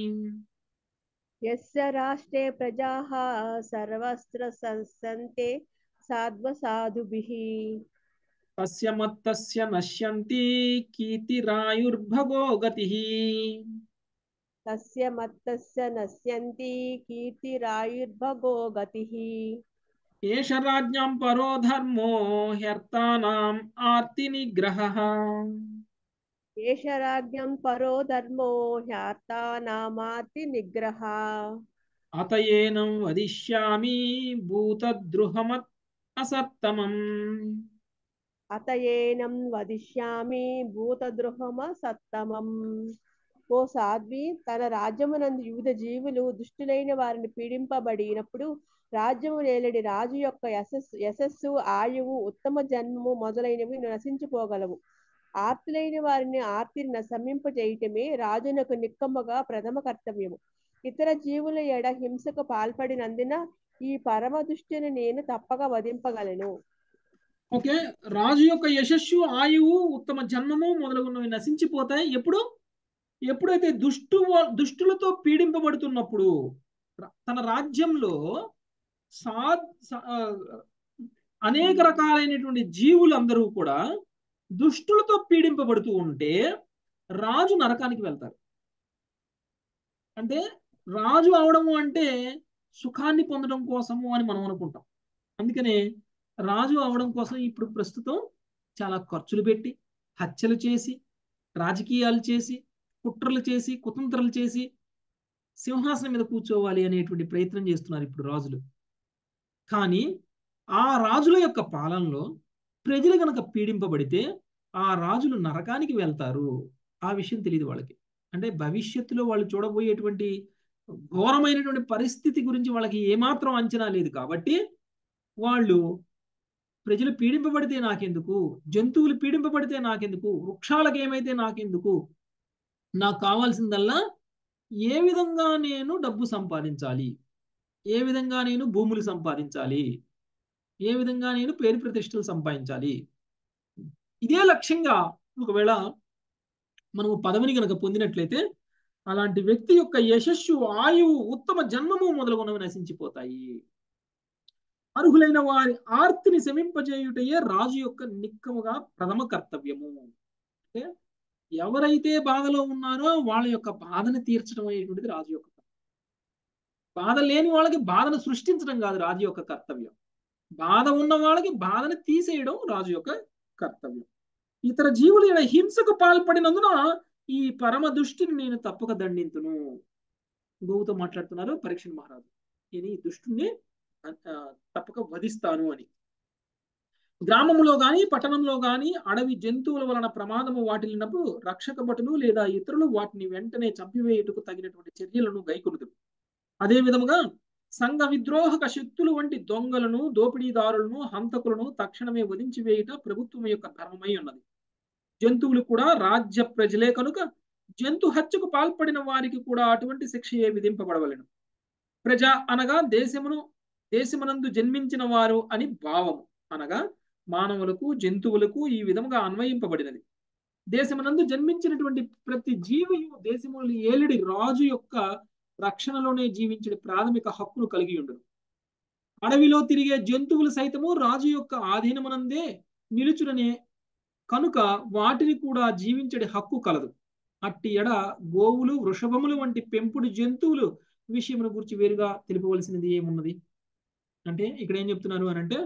యస్య రాష్ట్రే ప్రజాః సర్వస్త్ర సంసంతే సాధ్వసాధుభిః తస్య మత్తస్య నశ్యంతి కీర్తిరాయుర్భగో గతిః తస్య మత్తస్య నశ్యంతి కీర్తిరాయుర్భగో గతిః ఏష రాజ్ఞాం పరో ధర్మో హ్యర్థానాం ఆర్తి నిగ్రహః ఏష రాజ్ఞం పరో ధర్మో హ్యార్తానామార్తి నిగ్రహ అతయేనం వదిష్యామి భూతద్రుహమత్ అసత్తమం అతయేనం వదిష్యామి భూతద్రోహమ సత్తమం ఓ సాధ్వి తన రాజ్యమునందు వివిధ జీవులు దుష్టులైన వారిని పీడింపబడినప్పుడు రాజ్యము నేలడి రాజు యొక్క యశస్సు యశస్సు ఆయువు ఉత్తమ జన్మము మొదలైనవి నశించిపోగలవు ఆర్తులైన వారిని ఆర్తిని శమింపజేయటమే రాజునకు నిక్కమ్మగా ప్రథమ కర్తవ్యము ఇతర జీవుల ఎడ హింసకు పాల్పడినందున ఈ పరమ దుష్టిని నేను తప్పక వధింపగలను ఓకే రాజు యొక్క యశస్సు ఆయువు ఉత్తమ జన్మము మొదలగున్నవి నశించిపోతాయి ఎప్పుడు ఎప్పుడైతే దుష్టు వా- దుష్టులతో పీడింపబడుతున్నప్పుడు ర- తన రాజ్యంలో సా సా- ఆ, అనేక రకాలైనటువంటి జీవులందరూ కూడా దుష్టులతో పీడింపబడుతూ ఉంటే రాజు నరకానికి వెళ్తారు అంటే రాజు అవడము అంటే సుఖాన్ని పొందడం కోసము అని మనం అనుకుంటాం అందుకనే రాజు అవడం కోసం ఇప్పుడు ప్రస్తుతం చాలా ఖర్చులు పెట్టి హత్యలు చేసి రాజకీయాలు చేసి కుట్రలు చేసి కుతంత్రాలు చేసి సింహాసనం మీద కూర్చోవాలి అనేటువంటి ప్రయత్నం చేస్తున్నారు ఇప్పుడు రాజులు కానీ ఆ రాజుల యొక్క పాలనలో ప్రజలు గనక పీడింపబడితే ఆ రాజులు నరకానికి వెళ్తారు ఆ విషయం తెలియదు వాళ్ళకి అంటే భవిష్యత్తులో వాళ్ళు చూడబోయేటువంటి ఘోరమైనటువంటి పరిస్థితి గురించి వాళ్ళకి ఏమాత్రం అంచనా లేదు కాబట్టి వాళ్ళు ప్రజలు పీడింపబడితే నాకెందుకు జంతువులు పీడింపబడితే నాకెందుకు వృక్షాలకు ఏమైతే నాకెందుకు నాకు కావాల్సిందల్లా ఏ విధంగా నేను డబ్బు సంపాదించాలి ఏ విధంగా నేను భూములు సంపాదించాలి ఏ విధంగా నేను పేరు ప్రతిష్టలు సంపాదించాలి ఇదే లక్ష్యంగా ఒకవేళ మనము పదవిని గనక పొందినట్లయితే అలాంటి వ్యక్తి యొక్క యశస్సు ఆయువు ఉత్తమ జన్మము మొదలగునవి నశించిపోతాయి అర్హులైన వారి ఆర్తిని శమింపజేయుటయే రాజు యొక్క నిక్కముగా ప్రథమ కర్తవ్యము అంటే ఎవరైతే బాధలో ఉన్నారో వాళ్ళ యొక్క బాధను తీర్చడం అనేటువంటిది రాజు యొక్క కర్తవ్యం. బాధ లేని వాళ్ళకి బాధను సృష్టించడం కాదు రాజు యొక్క కర్తవ్యం బాధ ఉన్న వాళ్ళకి బాధను తీసేయడం రాజు యొక్క కర్తవ్యం ఇతర జీవులు ఈయన హింసకు పాల్పడినందున ఈ పరమ దుష్టిని నేను తప్పక దండింతును గోవుతో మాట్లాడుతున్నారు పరీక్ష మహారాజు నేను ఈ దుష్టుని ఆ, తప్పక వధిస్తాను అని గ్రామంలో గాని పట్టణంలో గాని అడవి జంతువుల వలన ప్రమాదము వాటిల్లినప్పుడు రక్షక భటులు లేదా ఇతరులు వాటిని వెంటనే చంపివేయుటకు తగినటువంటి చర్యలను గైకొనుదురు అదే విధముగా సంఘ విద్రోహక శక్తులు వంటి దొంగలను దోపిడీదారులను హంతకులను తక్షణమే వధించి వేయుట ప్రభుత్వం యొక్క ధర్మమై ఉన్నది జంతువులు కూడా రాజ్య ప్రజలే కనుక జంతు హత్యకు పాల్పడిన వారికి కూడా అటువంటి శిక్షయే విధింపబడవలెను ప్రజ అనగా దేశమును దేశమునందు జన్మించిన వారు అని భావము అనగా మానవులకు జంతువులకు ఈ విధముగా అన్వయింపబడినది దేశమునందు జన్మించినటువంటి ప్రతి జీవియు దేశములు ఏలిడి రాజు యొక్క రక్షణలోనే జీవించే ప్రాథమిక హక్కును కలిగి ఉండును అడవిలో తిరిగే జంతువులు సైతము రాజు యొక్క ఆధీనమునందే నిలుచుననే కనుక వాటిని కూడా జీవించడి హక్కు కలదు అట్టి ఎడ గోవులు వృషభములు వంటి పెంపుడు జంతువులు విషయమును గురించి వేరుగా తెలుపవలసినది ఏమున్నది అంటే ఇక్కడ ఏం చెప్తున్నారు అని అంటే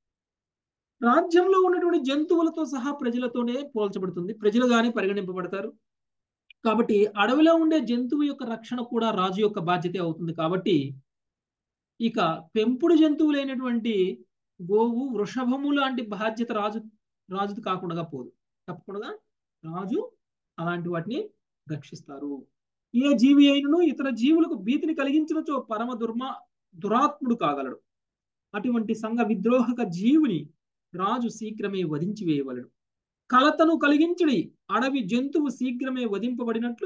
రాజ్యంలో ఉన్నటువంటి జంతువులతో సహా ప్రజలతోనే పోల్చబడుతుంది ప్రజలుగానే పరిగణింపబడతారు కాబట్టి అడవిలో ఉండే జంతువు యొక్క రక్షణ కూడా రాజు యొక్క బాధ్యత అవుతుంది కాబట్టి ఇక పెంపుడు జంతువులైనటువంటి గోవు వృషభము లాంటి బాధ్యత రాజు రాజుది కాకుండా పోదు తప్పకుండా రాజు అలాంటి వాటిని రక్షిస్తారు ఏ జీవి అయినను ఇతర జీవులకు భీతిని కలిగించినచో పరమ దుర్మ దురాత్ముడు కాగలడు అటువంటి సంఘ విద్రోహక జీవుని రాజు శీఘ్రమే వధించి వేయవలడు కలతను కలిగించడి అడవి జంతువు శీఘ్రమే వధింపబడినట్లు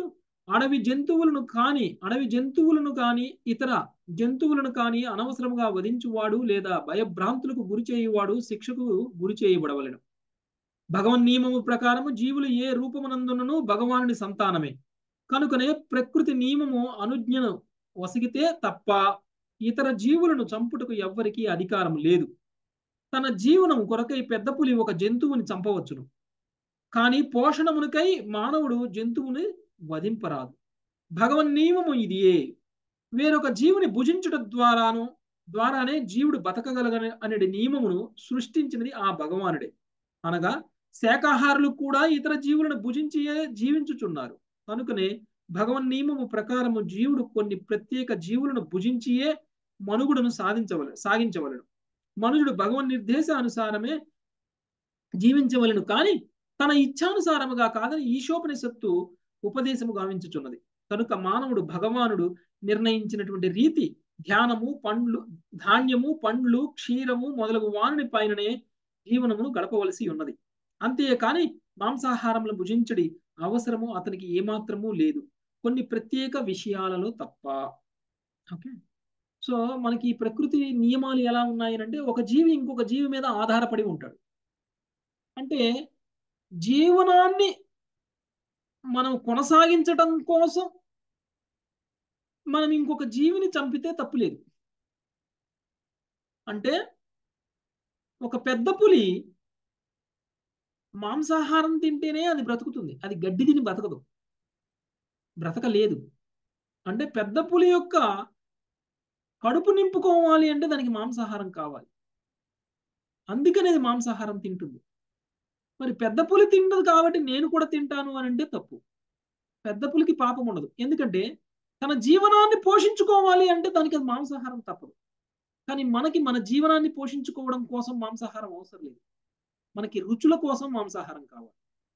అడవి జంతువులను కాని అడవి జంతువులను కాని ఇతర జంతువులను కాని అనవసరముగా వధించువాడు లేదా భయభ్రాంతులకు గురి చేయువాడు శిక్షకు గురి చేయబడవలెను భగవన్ నియమము ప్రకారము జీవులు ఏ రూపమునందునను భగవానుని సంతానమే కనుకనే ప్రకృతి నియమము అనుజ్ఞను వసిగితే తప్ప ఇతర జీవులను చంపుటకు ఎవ్వరికీ అధికారం లేదు తన జీవనం కొరకై పెద్ద పులి ఒక జంతువుని చంపవచ్చును కానీ పోషణమునకై మానవుడు జంతువుని వధింపరాదు భగవన్ నియమము ఇదియే వేరొక జీవుని భుజించుట ద్వారాను ద్వారానే జీవుడు బతకగలగని అనే నియమమును సృష్టించినది ఆ భగవానుడే అనగా శాకాహారులు కూడా ఇతర జీవులను భుజించియే జీవించుచున్నారు కనుకనే భగవన్ నియమము ప్రకారము జీవుడు కొన్ని ప్రత్యేక జీవులను భుజించియే మనుగుడును సాధించవల సాగించవలను మనుషుడు భగవన్ నిర్దేశానుసారమే జీవించవలను కానీ తన ఇచ్ఛానుసారముగా కాదని ఈశోపనిషత్తు ఉపదేశము గావించుచున్నది కనుక మానవుడు భగవానుడు నిర్ణయించినటువంటి రీతి ధ్యానము పండ్లు ధాన్యము పండ్లు క్షీరము మొదలగు వానుని పైననే జీవనమును గడపవలసి ఉన్నది అంతేకాని మాంసాహారములు భుజించడి అవసరము అతనికి ఏమాత్రము లేదు కొన్ని ప్రత్యేక విషయాలలో తప్ప ఓకే సో మనకి ఈ ప్రకృతి నియమాలు ఎలా ఉన్నాయనంటే ఒక జీవి ఇంకొక జీవి మీద ఆధారపడి ఉంటాడు అంటే జీవనాన్ని మనం కొనసాగించటం కోసం మనం ఇంకొక జీవిని చంపితే తప్పులేదు అంటే ఒక పెద్ద పులి మాంసాహారం తింటేనే అది బ్రతుకుతుంది అది గడ్డి తిని బ్రతకదు బ్రతకలేదు అంటే పెద్ద పులి యొక్క కడుపు నింపుకోవాలి అంటే దానికి మాంసాహారం కావాలి అందుకనే అది మాంసాహారం తింటుంది మరి పెద్ద పులి తింటది కాబట్టి నేను కూడా తింటాను అని అంటే తప్పు పెద్ద పులికి పాపం ఉండదు ఎందుకంటే తన జీవనాన్ని పోషించుకోవాలి అంటే దానికి అది మాంసాహారం తప్పదు కానీ మనకి మన జీవనాన్ని పోషించుకోవడం కోసం మాంసాహారం అవసరం లేదు మనకి రుచుల కోసం మాంసాహారం కావాలి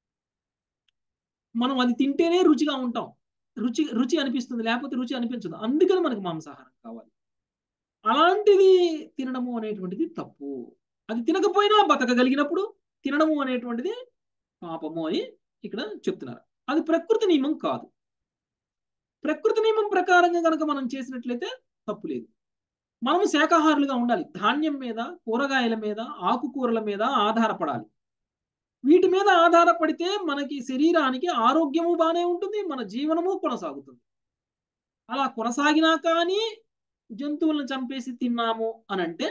మనం అది తింటేనే రుచిగా ఉంటాం రుచి రుచి అనిపిస్తుంది లేకపోతే రుచి అనిపించదు అందుకని మనకి మాంసాహారం కావాలి అలాంటిది తినడము అనేటువంటిది తప్పు అది తినకపోయినా బతకగలిగినప్పుడు తినడము అనేటువంటిది పాపము అని ఇక్కడ చెప్తున్నారు అది ప్రకృతి నియమం కాదు ప్రకృతి నియమం ప్రకారంగా కనుక మనం చేసినట్లయితే తప్పు లేదు మనము శాకాహారులుగా ఉండాలి ధాన్యం మీద కూరగాయల మీద ఆకుకూరల మీద ఆధారపడాలి వీటి మీద ఆధారపడితే మనకి శరీరానికి ఆరోగ్యము బాగానే ఉంటుంది మన జీవనము కొనసాగుతుంది అలా కొనసాగినా కానీ జంతువులను చంపేసి తిన్నాము అని అంటే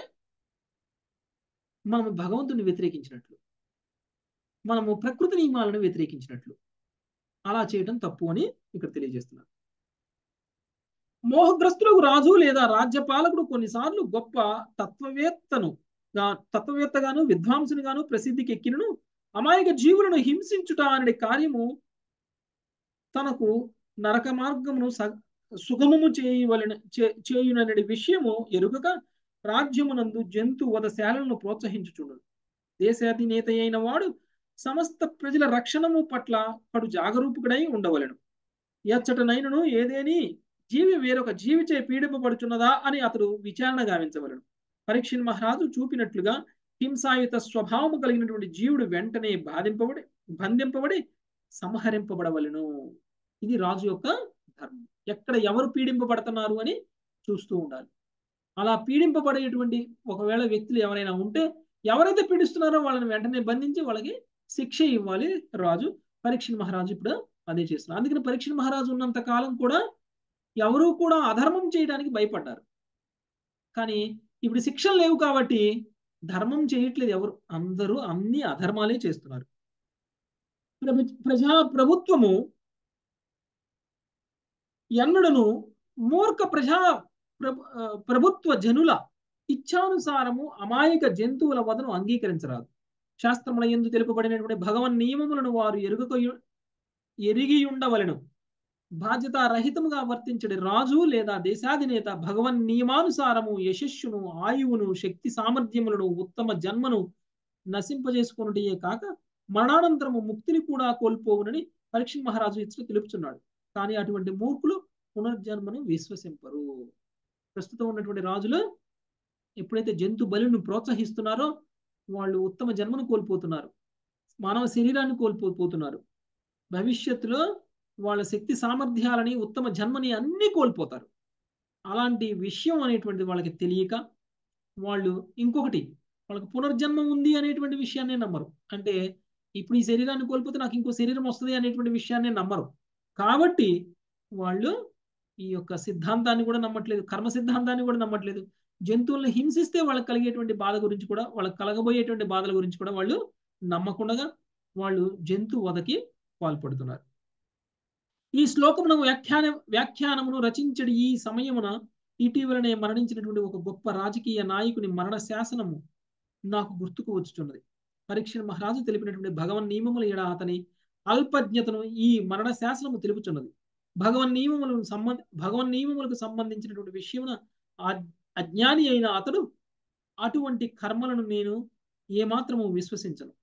మనము భగవంతుని వ్యతిరేకించినట్లు మనము ప్రకృతి నియమాలను వ్యతిరేకించినట్లు అలా చేయడం తప్పు అని ఇక్కడ తెలియజేస్తున్నారు మోహగ్రస్తులకు రాజు లేదా రాజ్యపాలకుడు కొన్నిసార్లు గొప్ప తత్వవేత్తను తత్వవేత్తగాను విద్వాంసునిగాను ప్రసిద్ధికి ఎక్కినను అమాయక జీవులను హింసించుట అనే కార్యము తనకు నరక మార్గమును సుగమము చేయవలన చేయుననే విషయము ఎరుగక రాజ్యమునందు జంతు వధశాలను ప్రోత్సహించుచుండు దేశాధినేత అయిన వాడు సమస్త ప్రజల రక్షణము పట్ల పడు జాగరూకుడై ఉండవలను ఎచ్చటనైనను ఏదేని జీవి వేరొక జీవిచే పీడింపబడుచున్నదా అని అతడు విచారణ గావించవలను పరీక్షణ్ మహారాజు చూపినట్లుగా హింసాయుత స్వభావము కలిగినటువంటి జీవుడు వెంటనే బాధింపబడి బంధింపబడి సంహరింపబడవలను ఇది రాజు యొక్క ధర్మం ఎక్కడ ఎవరు పీడింపబడుతున్నారు అని చూస్తూ ఉండాలి అలా పీడింపబడేటువంటి ఒకవేళ వ్యక్తులు ఎవరైనా ఉంటే ఎవరైతే పీడిస్తున్నారో వాళ్ళని వెంటనే బంధించి వాళ్ళకి శిక్ష ఇవ్వాలి రాజు పరీక్ష మహారాజు ఇప్పుడు అదే చేస్తున్నారు అందుకని పరీక్ష మహారాజు ఉన్నంత కాలం కూడా ఎవరూ కూడా అధర్మం చేయడానికి భయపడ్డారు కానీ ఇప్పుడు శిక్షలు లేవు కాబట్టి ధర్మం చేయట్లేదు ఎవరు అందరూ అన్ని అధర్మాలే చేస్తున్నారు ప్రజా ప్రభుత్వము ఎన్నడను మూర్ఖ ప్రజా ప్రభుత్వ జనుల ఇచ్ఛానుసారము అమాయక జంతువుల వదను అంగీకరించరాదు శాస్త్రముల ఎందు తెలుపబడినటువంటి భగవన్ నియమములను వారు ఎరుగక ఎరిగి ఉండవలను బాధ్యతారహితముగా వర్తించడి రాజు లేదా దేశాధినేత భగవన్ నియమానుసారము యశస్సును ఆయువును శక్తి సామర్థ్యములను ఉత్తమ జన్మను నశింపజేసుకున్నటే కాక మరణానంతరము ముక్తిని కూడా కోల్పోవునని పరీక్ష మహారాజు ఇచ్చిన తెలుపుతున్నాడు కానీ అటువంటి మూర్ఖులు పునర్జన్మను విశ్వసింపరు ప్రస్తుతం ఉన్నటువంటి రాజులు ఎప్పుడైతే జంతు బలిని ప్రోత్సహిస్తున్నారో వాళ్ళు ఉత్తమ జన్మను కోల్పోతున్నారు మానవ శరీరాన్ని కోల్పోతున్నారు భవిష్యత్తులో వాళ్ళ శక్తి సామర్థ్యాలని ఉత్తమ జన్మని అన్నీ కోల్పోతారు అలాంటి విషయం అనేటువంటిది వాళ్ళకి తెలియక వాళ్ళు ఇంకొకటి వాళ్ళకి పునర్జన్మ ఉంది అనేటువంటి విషయాన్ని నమ్మరు అంటే ఇప్పుడు ఈ శరీరాన్ని కోల్పోతే నాకు ఇంకో శరీరం వస్తుంది అనేటువంటి విషయాన్ని నమ్మరు కాబట్టి వాళ్ళు ఈ యొక్క సిద్ధాంతాన్ని కూడా నమ్మట్లేదు కర్మ సిద్ధాంతాన్ని కూడా నమ్మట్లేదు జంతువులను హింసిస్తే వాళ్ళకి కలిగేటువంటి బాధ గురించి కూడా వాళ్ళకి కలగబోయేటువంటి బాధల గురించి కూడా వాళ్ళు నమ్మకుండా వాళ్ళు జంతు వధకి పాల్పడుతున్నారు ఈ శ్లోకమును వ్యాఖ్యాన వ్యాఖ్యానమును రచించడి ఈ సమయమున ఇటీవలనే మరణించినటువంటి ఒక గొప్ప రాజకీయ నాయకుని మరణ శాసనము నాకు గుర్తుకు వచ్చుచున్నది పరీక్ష మహారాజు తెలిపినటువంటి భగవన్ నియమముల ఎడ అతని అల్పజ్ఞతను ఈ మరణ శాసనము తెలుపుచున్నది భగవన్ నియమములకు సంబంధ భగవన్ నియమములకు సంబంధించినటువంటి విషయమున అజ్ఞాని అయిన అతడు అటువంటి కర్మలను నేను ఏమాత్రము విశ్వసించను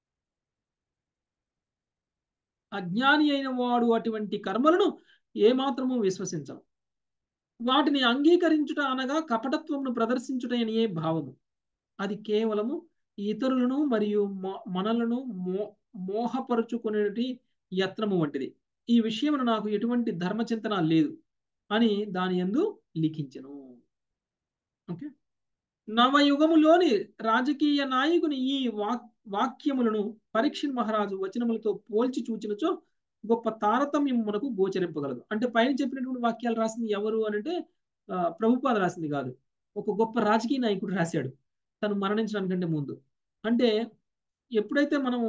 అజ్ఞాని అయిన వాడు అటువంటి కర్మలను ఏమాత్రము విశ్వసించను వాటిని అంగీకరించుట అనగా కపటత్వమును ప్రదర్శించుట అనే భావము అది కేవలము ఇతరులను మరియు మనలను మో మోహపరుచుకునేటి యత్నము వంటిది ఈ విషయమును నాకు ఎటువంటి ధర్మచింతన లేదు అని దాని ఎందు లిఖించను ఓకే నవయుగములోని రాజకీయ నాయకుని ఈ వాక్ వాక్యములను పరీక్షణ్ మహారాజు వచనములతో పోల్చి చూచినచో గొప్ప తారతమ్యం మనకు గోచరింపగలదు అంటే పైన చెప్పినటువంటి వాక్యాలు రాసింది ఎవరు అని అంటే ప్రభుపాద రాసింది కాదు ఒక గొప్ప రాజకీయ నాయకుడు రాశాడు తను మరణించడానికంటే ముందు అంటే ఎప్పుడైతే మనము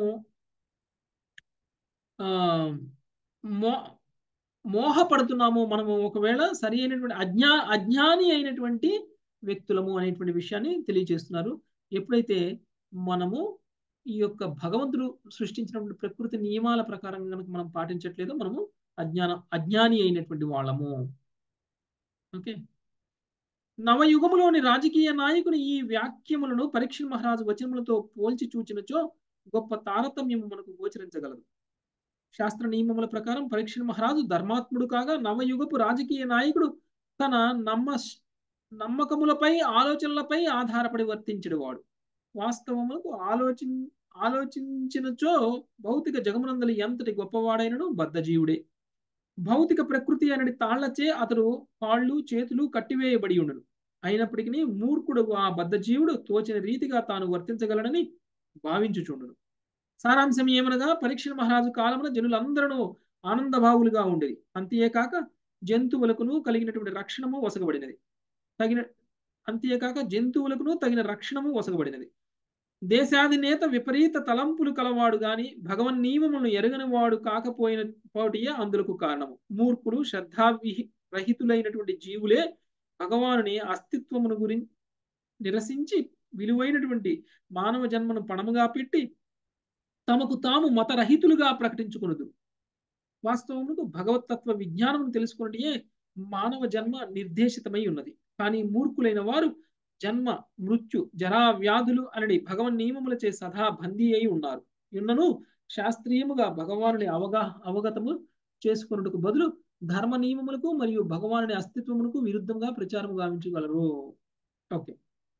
ఆ మో మోహపడుతున్నామో మనము ఒకవేళ సరి అయినటువంటి అజ్ఞా అజ్ఞాని అయినటువంటి వ్యక్తులము అనేటువంటి విషయాన్ని తెలియజేస్తున్నారు ఎప్పుడైతే మనము ఈ యొక్క భగవంతుడు సృష్టించినటువంటి ప్రకృతి నియమాల ప్రకారం కనుక మనం పాటించట్లేదో మనము అజ్ఞానం అజ్ఞాని అయినటువంటి వాళ్ళము ఓకే నవయుగములోని రాజకీయ నాయకుని ఈ వ్యాఖ్యములను పరీక్ష మహారాజు వచనములతో పోల్చి చూచినచో గొప్ప తారతమ్యం మనకు గోచరించగలదు శాస్త్ర నియమముల ప్రకారం పరీక్ష మహారాజు ధర్మాత్ముడు కాగా నవయుగపు రాజకీయ నాయకుడు తన నమ్మ నమ్మకములపై ఆలోచనలపై ఆధారపడి వర్తించడు వాడు వాస్తవములకు ఆలోచి ఆలోచించినచో భౌతిక జగమునందలి ఎంతటి గొప్పవాడైనను బద్ధజీవుడే భౌతిక ప్రకృతి అనేది తాళ్లచే అతడు కాళ్ళు చేతులు కట్టివేయబడి ఉండను అయినప్పటికీ మూర్ఖుడు ఆ బద్ధజీవుడు తోచిన రీతిగా తాను వర్తించగలడని భావించుచుండును సారాంశం ఏమనగా పరీక్ష మహారాజు కాలమున జనులందరూ ఆనందభావులుగా ఉండేది అంతేకాక జంతువులకును కలిగినటువంటి రక్షణము వసగబడినది తగిన అంతేకాక జంతువులకును తగిన రక్షణము వసగబడినది దేశాధినేత విపరీత తలంపులు కలవాడు గాని భగవన్ నియమములను ఎరగని వాడు కాకపోయిన పోటీయే అందులకు కారణము మూర్ఖుడు శ్రద్ధావి రహితులైనటువంటి జీవులే భగవానుని అస్తిత్వమును గురించి నిరసించి విలువైనటువంటి మానవ జన్మను పణముగా పెట్టి తమకు తాము మతరహితులుగా ప్రకటించుకున్నదు వాస్తవముకు భగవతత్వ విజ్ఞానం తెలుసుకున్నటే మానవ జన్మ నిర్దేశితమై ఉన్నది కానీ మూర్ఖులైన వారు జన్మ మృత్యు జరా వ్యాధులు అనడి భగవన్ నియమములచే సదా బందీ అయి ఉన్నారు ఉన్నను శాస్త్రీయముగా భగవానుని అవగా అవగతము చేసుకున్నట్టుకు బదులు ధర్మ నియమములకు మరియు భగవానుని అస్తిత్వమునకు విరుద్ధంగా ప్రచారం గావించగలరు ఓకే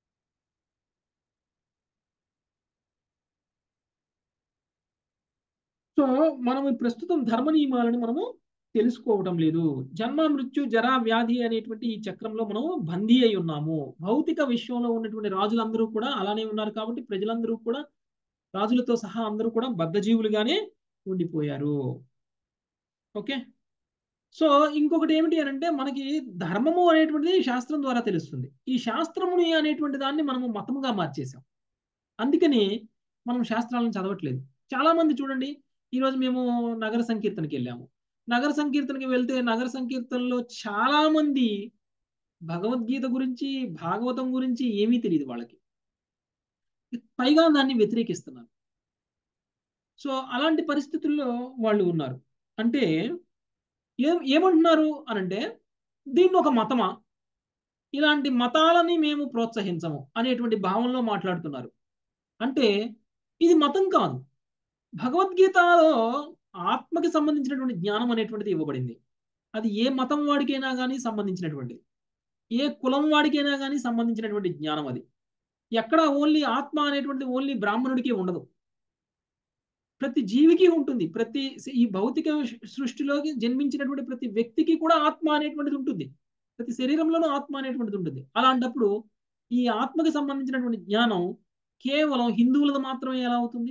సో మనం ప్రస్తుతం ధర్మ నియమాలను మనము తెలుసుకోవటం లేదు జన్మ మృత్యు జరా వ్యాధి అనేటువంటి ఈ చక్రంలో మనం బందీ అయి ఉన్నాము భౌతిక విశ్వంలో ఉన్నటువంటి రాజులందరూ కూడా అలానే ఉన్నారు కాబట్టి ప్రజలందరూ కూడా రాజులతో సహా అందరూ కూడా బద్ధజీవులుగానే ఉండిపోయారు ఓకే సో ఇంకొకటి ఏమిటి అని అంటే మనకి ధర్మము అనేటువంటిది శాస్త్రం ద్వారా తెలుస్తుంది ఈ శాస్త్రముని అనేటువంటి దాన్ని మనము మతముగా మార్చేసాం అందుకని మనం శాస్త్రాలను చదవట్లేదు చాలా మంది చూడండి ఈరోజు మేము నగర సంకీర్తనకి వెళ్ళాము నగర సంకీర్తనకి వెళ్తే నగర సంకీర్తనలో చాలా మంది భగవద్గీత గురించి భాగవతం గురించి ఏమీ తెలియదు వాళ్ళకి పైగా దాన్ని వ్యతిరేకిస్తున్నారు సో అలాంటి పరిస్థితుల్లో వాళ్ళు ఉన్నారు అంటే ఏం ఏమంటున్నారు అనంటే దీన్ని ఒక మతమా ఇలాంటి మతాలని మేము ప్రోత్సహించము అనేటువంటి భావంలో మాట్లాడుతున్నారు అంటే ఇది మతం కాదు భగవద్గీతలో ఆత్మకి సంబంధించినటువంటి జ్ఞానం అనేటువంటిది ఇవ్వబడింది అది ఏ మతం వాడికైనా కానీ సంబంధించినటువంటిది ఏ కులం వాడికైనా కానీ సంబంధించినటువంటి జ్ఞానం అది ఎక్కడ ఓన్లీ ఆత్మ అనేటువంటిది ఓన్లీ బ్రాహ్మణుడికి ఉండదు ప్రతి జీవికి ఉంటుంది ప్రతి ఈ భౌతిక సృష్టిలోకి జన్మించినటువంటి ప్రతి వ్యక్తికి కూడా ఆత్మ అనేటువంటిది ఉంటుంది ప్రతి శరీరంలోనూ ఆత్మ అనేటువంటిది ఉంటుంది అలాంటప్పుడు ఈ ఆత్మకి సంబంధించినటువంటి జ్ఞానం కేవలం హిందువులది మాత్రమే ఎలా అవుతుంది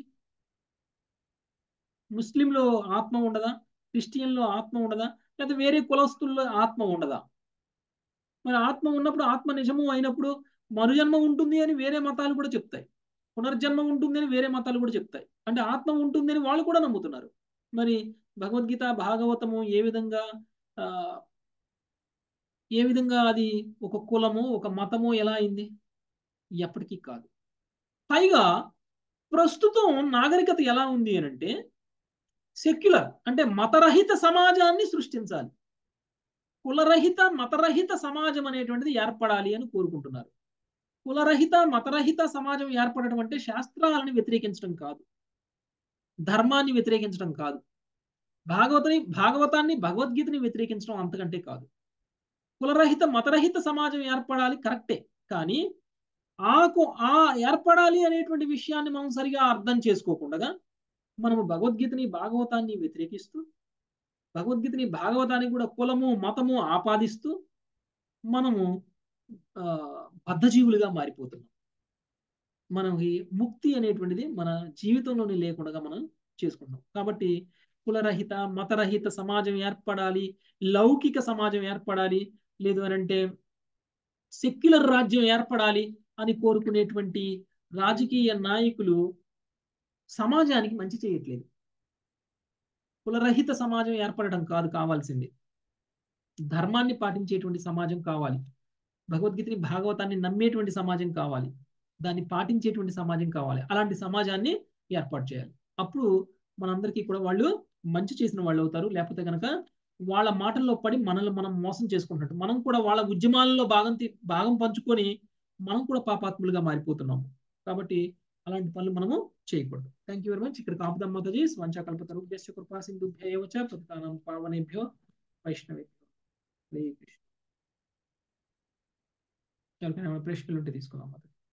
ముస్లింలో ఆత్మ ఉండదా క్రిస్టియన్లో ఆత్మ ఉండదా లేకపోతే వేరే కులస్తుల్లో ఆత్మ ఉండదా మరి ఆత్మ ఉన్నప్పుడు ఆత్మ నిజము అయినప్పుడు మరుజన్మ ఉంటుంది అని వేరే మతాలు కూడా చెప్తాయి పునర్జన్మ ఉంటుంది అని వేరే మతాలు కూడా చెప్తాయి అంటే ఆత్మ ఉంటుంది అని వాళ్ళు కూడా నమ్ముతున్నారు మరి భగవద్గీత భాగవతము ఏ విధంగా ఆ ఏ విధంగా అది ఒక కులము ఒక మతము ఎలా అయింది ఎప్పటికీ కాదు పైగా ప్రస్తుతం నాగరికత ఎలా ఉంది అని అంటే సెక్యులర్ అంటే మతరహిత సమాజాన్ని సృష్టించాలి కులరహిత మతరహిత సమాజం అనేటువంటిది ఏర్పడాలి అని కోరుకుంటున్నారు కులరహిత మతరహిత సమాజం ఏర్పడటం అంటే శాస్త్రాలను వ్యతిరేకించడం కాదు ధర్మాన్ని వ్యతిరేకించడం కాదు భాగవతని భాగవతాన్ని భగవద్గీతని వ్యతిరేకించడం అంతకంటే కాదు కులరహిత మతరహిత సమాజం ఏర్పడాలి కరెక్టే కానీ ఆకు ఆ ఏర్పడాలి అనేటువంటి విషయాన్ని మనం సరిగా అర్థం చేసుకోకుండా మనము భగవద్గీతని భాగవతాన్ని వ్యతిరేకిస్తూ భగవద్గీతని భాగవతాన్ని కూడా కులము మతము ఆపాదిస్తూ మనము బద్ధజీవులుగా మారిపోతున్నాం మనకి ముక్తి అనేటువంటిది మన జీవితంలోనే లేకుండా మనం చేసుకుంటాం కాబట్టి కులరహిత మతరహిత సమాజం ఏర్పడాలి లౌకిక సమాజం ఏర్పడాలి లేదు అని అంటే సెక్యులర్ రాజ్యం ఏర్పడాలి అని కోరుకునేటువంటి రాజకీయ నాయకులు సమాజానికి మంచి చేయట్లేదు కులరహిత సమాజం ఏర్పడటం కాదు కావాల్సింది ధర్మాన్ని పాటించేటువంటి సమాజం కావాలి భగవద్గీతని భాగవతాన్ని నమ్మేటువంటి సమాజం కావాలి దాన్ని పాటించేటువంటి సమాజం కావాలి అలాంటి సమాజాన్ని ఏర్పాటు చేయాలి అప్పుడు మనందరికీ కూడా వాళ్ళు మంచి చేసిన వాళ్ళు అవుతారు లేకపోతే కనుక వాళ్ళ మాటల్లో పడి మనల్ని మనం మోసం చేసుకుంటున్నట్టు మనం కూడా వాళ్ళ ఉద్యమాలలో భాగం భాగం పంచుకొని మనం కూడా పాపాత్ములుగా మారిపోతున్నాము కాబట్టి అలాంటి పనులు మనము చేయకూడదు థ్యాంక్ యూ వెరీ మచ్ ఇక్కడ కాపుదం మాతాజీ స్వంచకల్పతరుభ్యశ్చ కృపా సింధుభ్యవ చ పతితానం పావనేభ్యో వైష్ణవేభ్యో హరే కృష్ణ ఎవరికైనా ప్రశ్నలు ఉంటే తీసుకుందాం మాతాజీ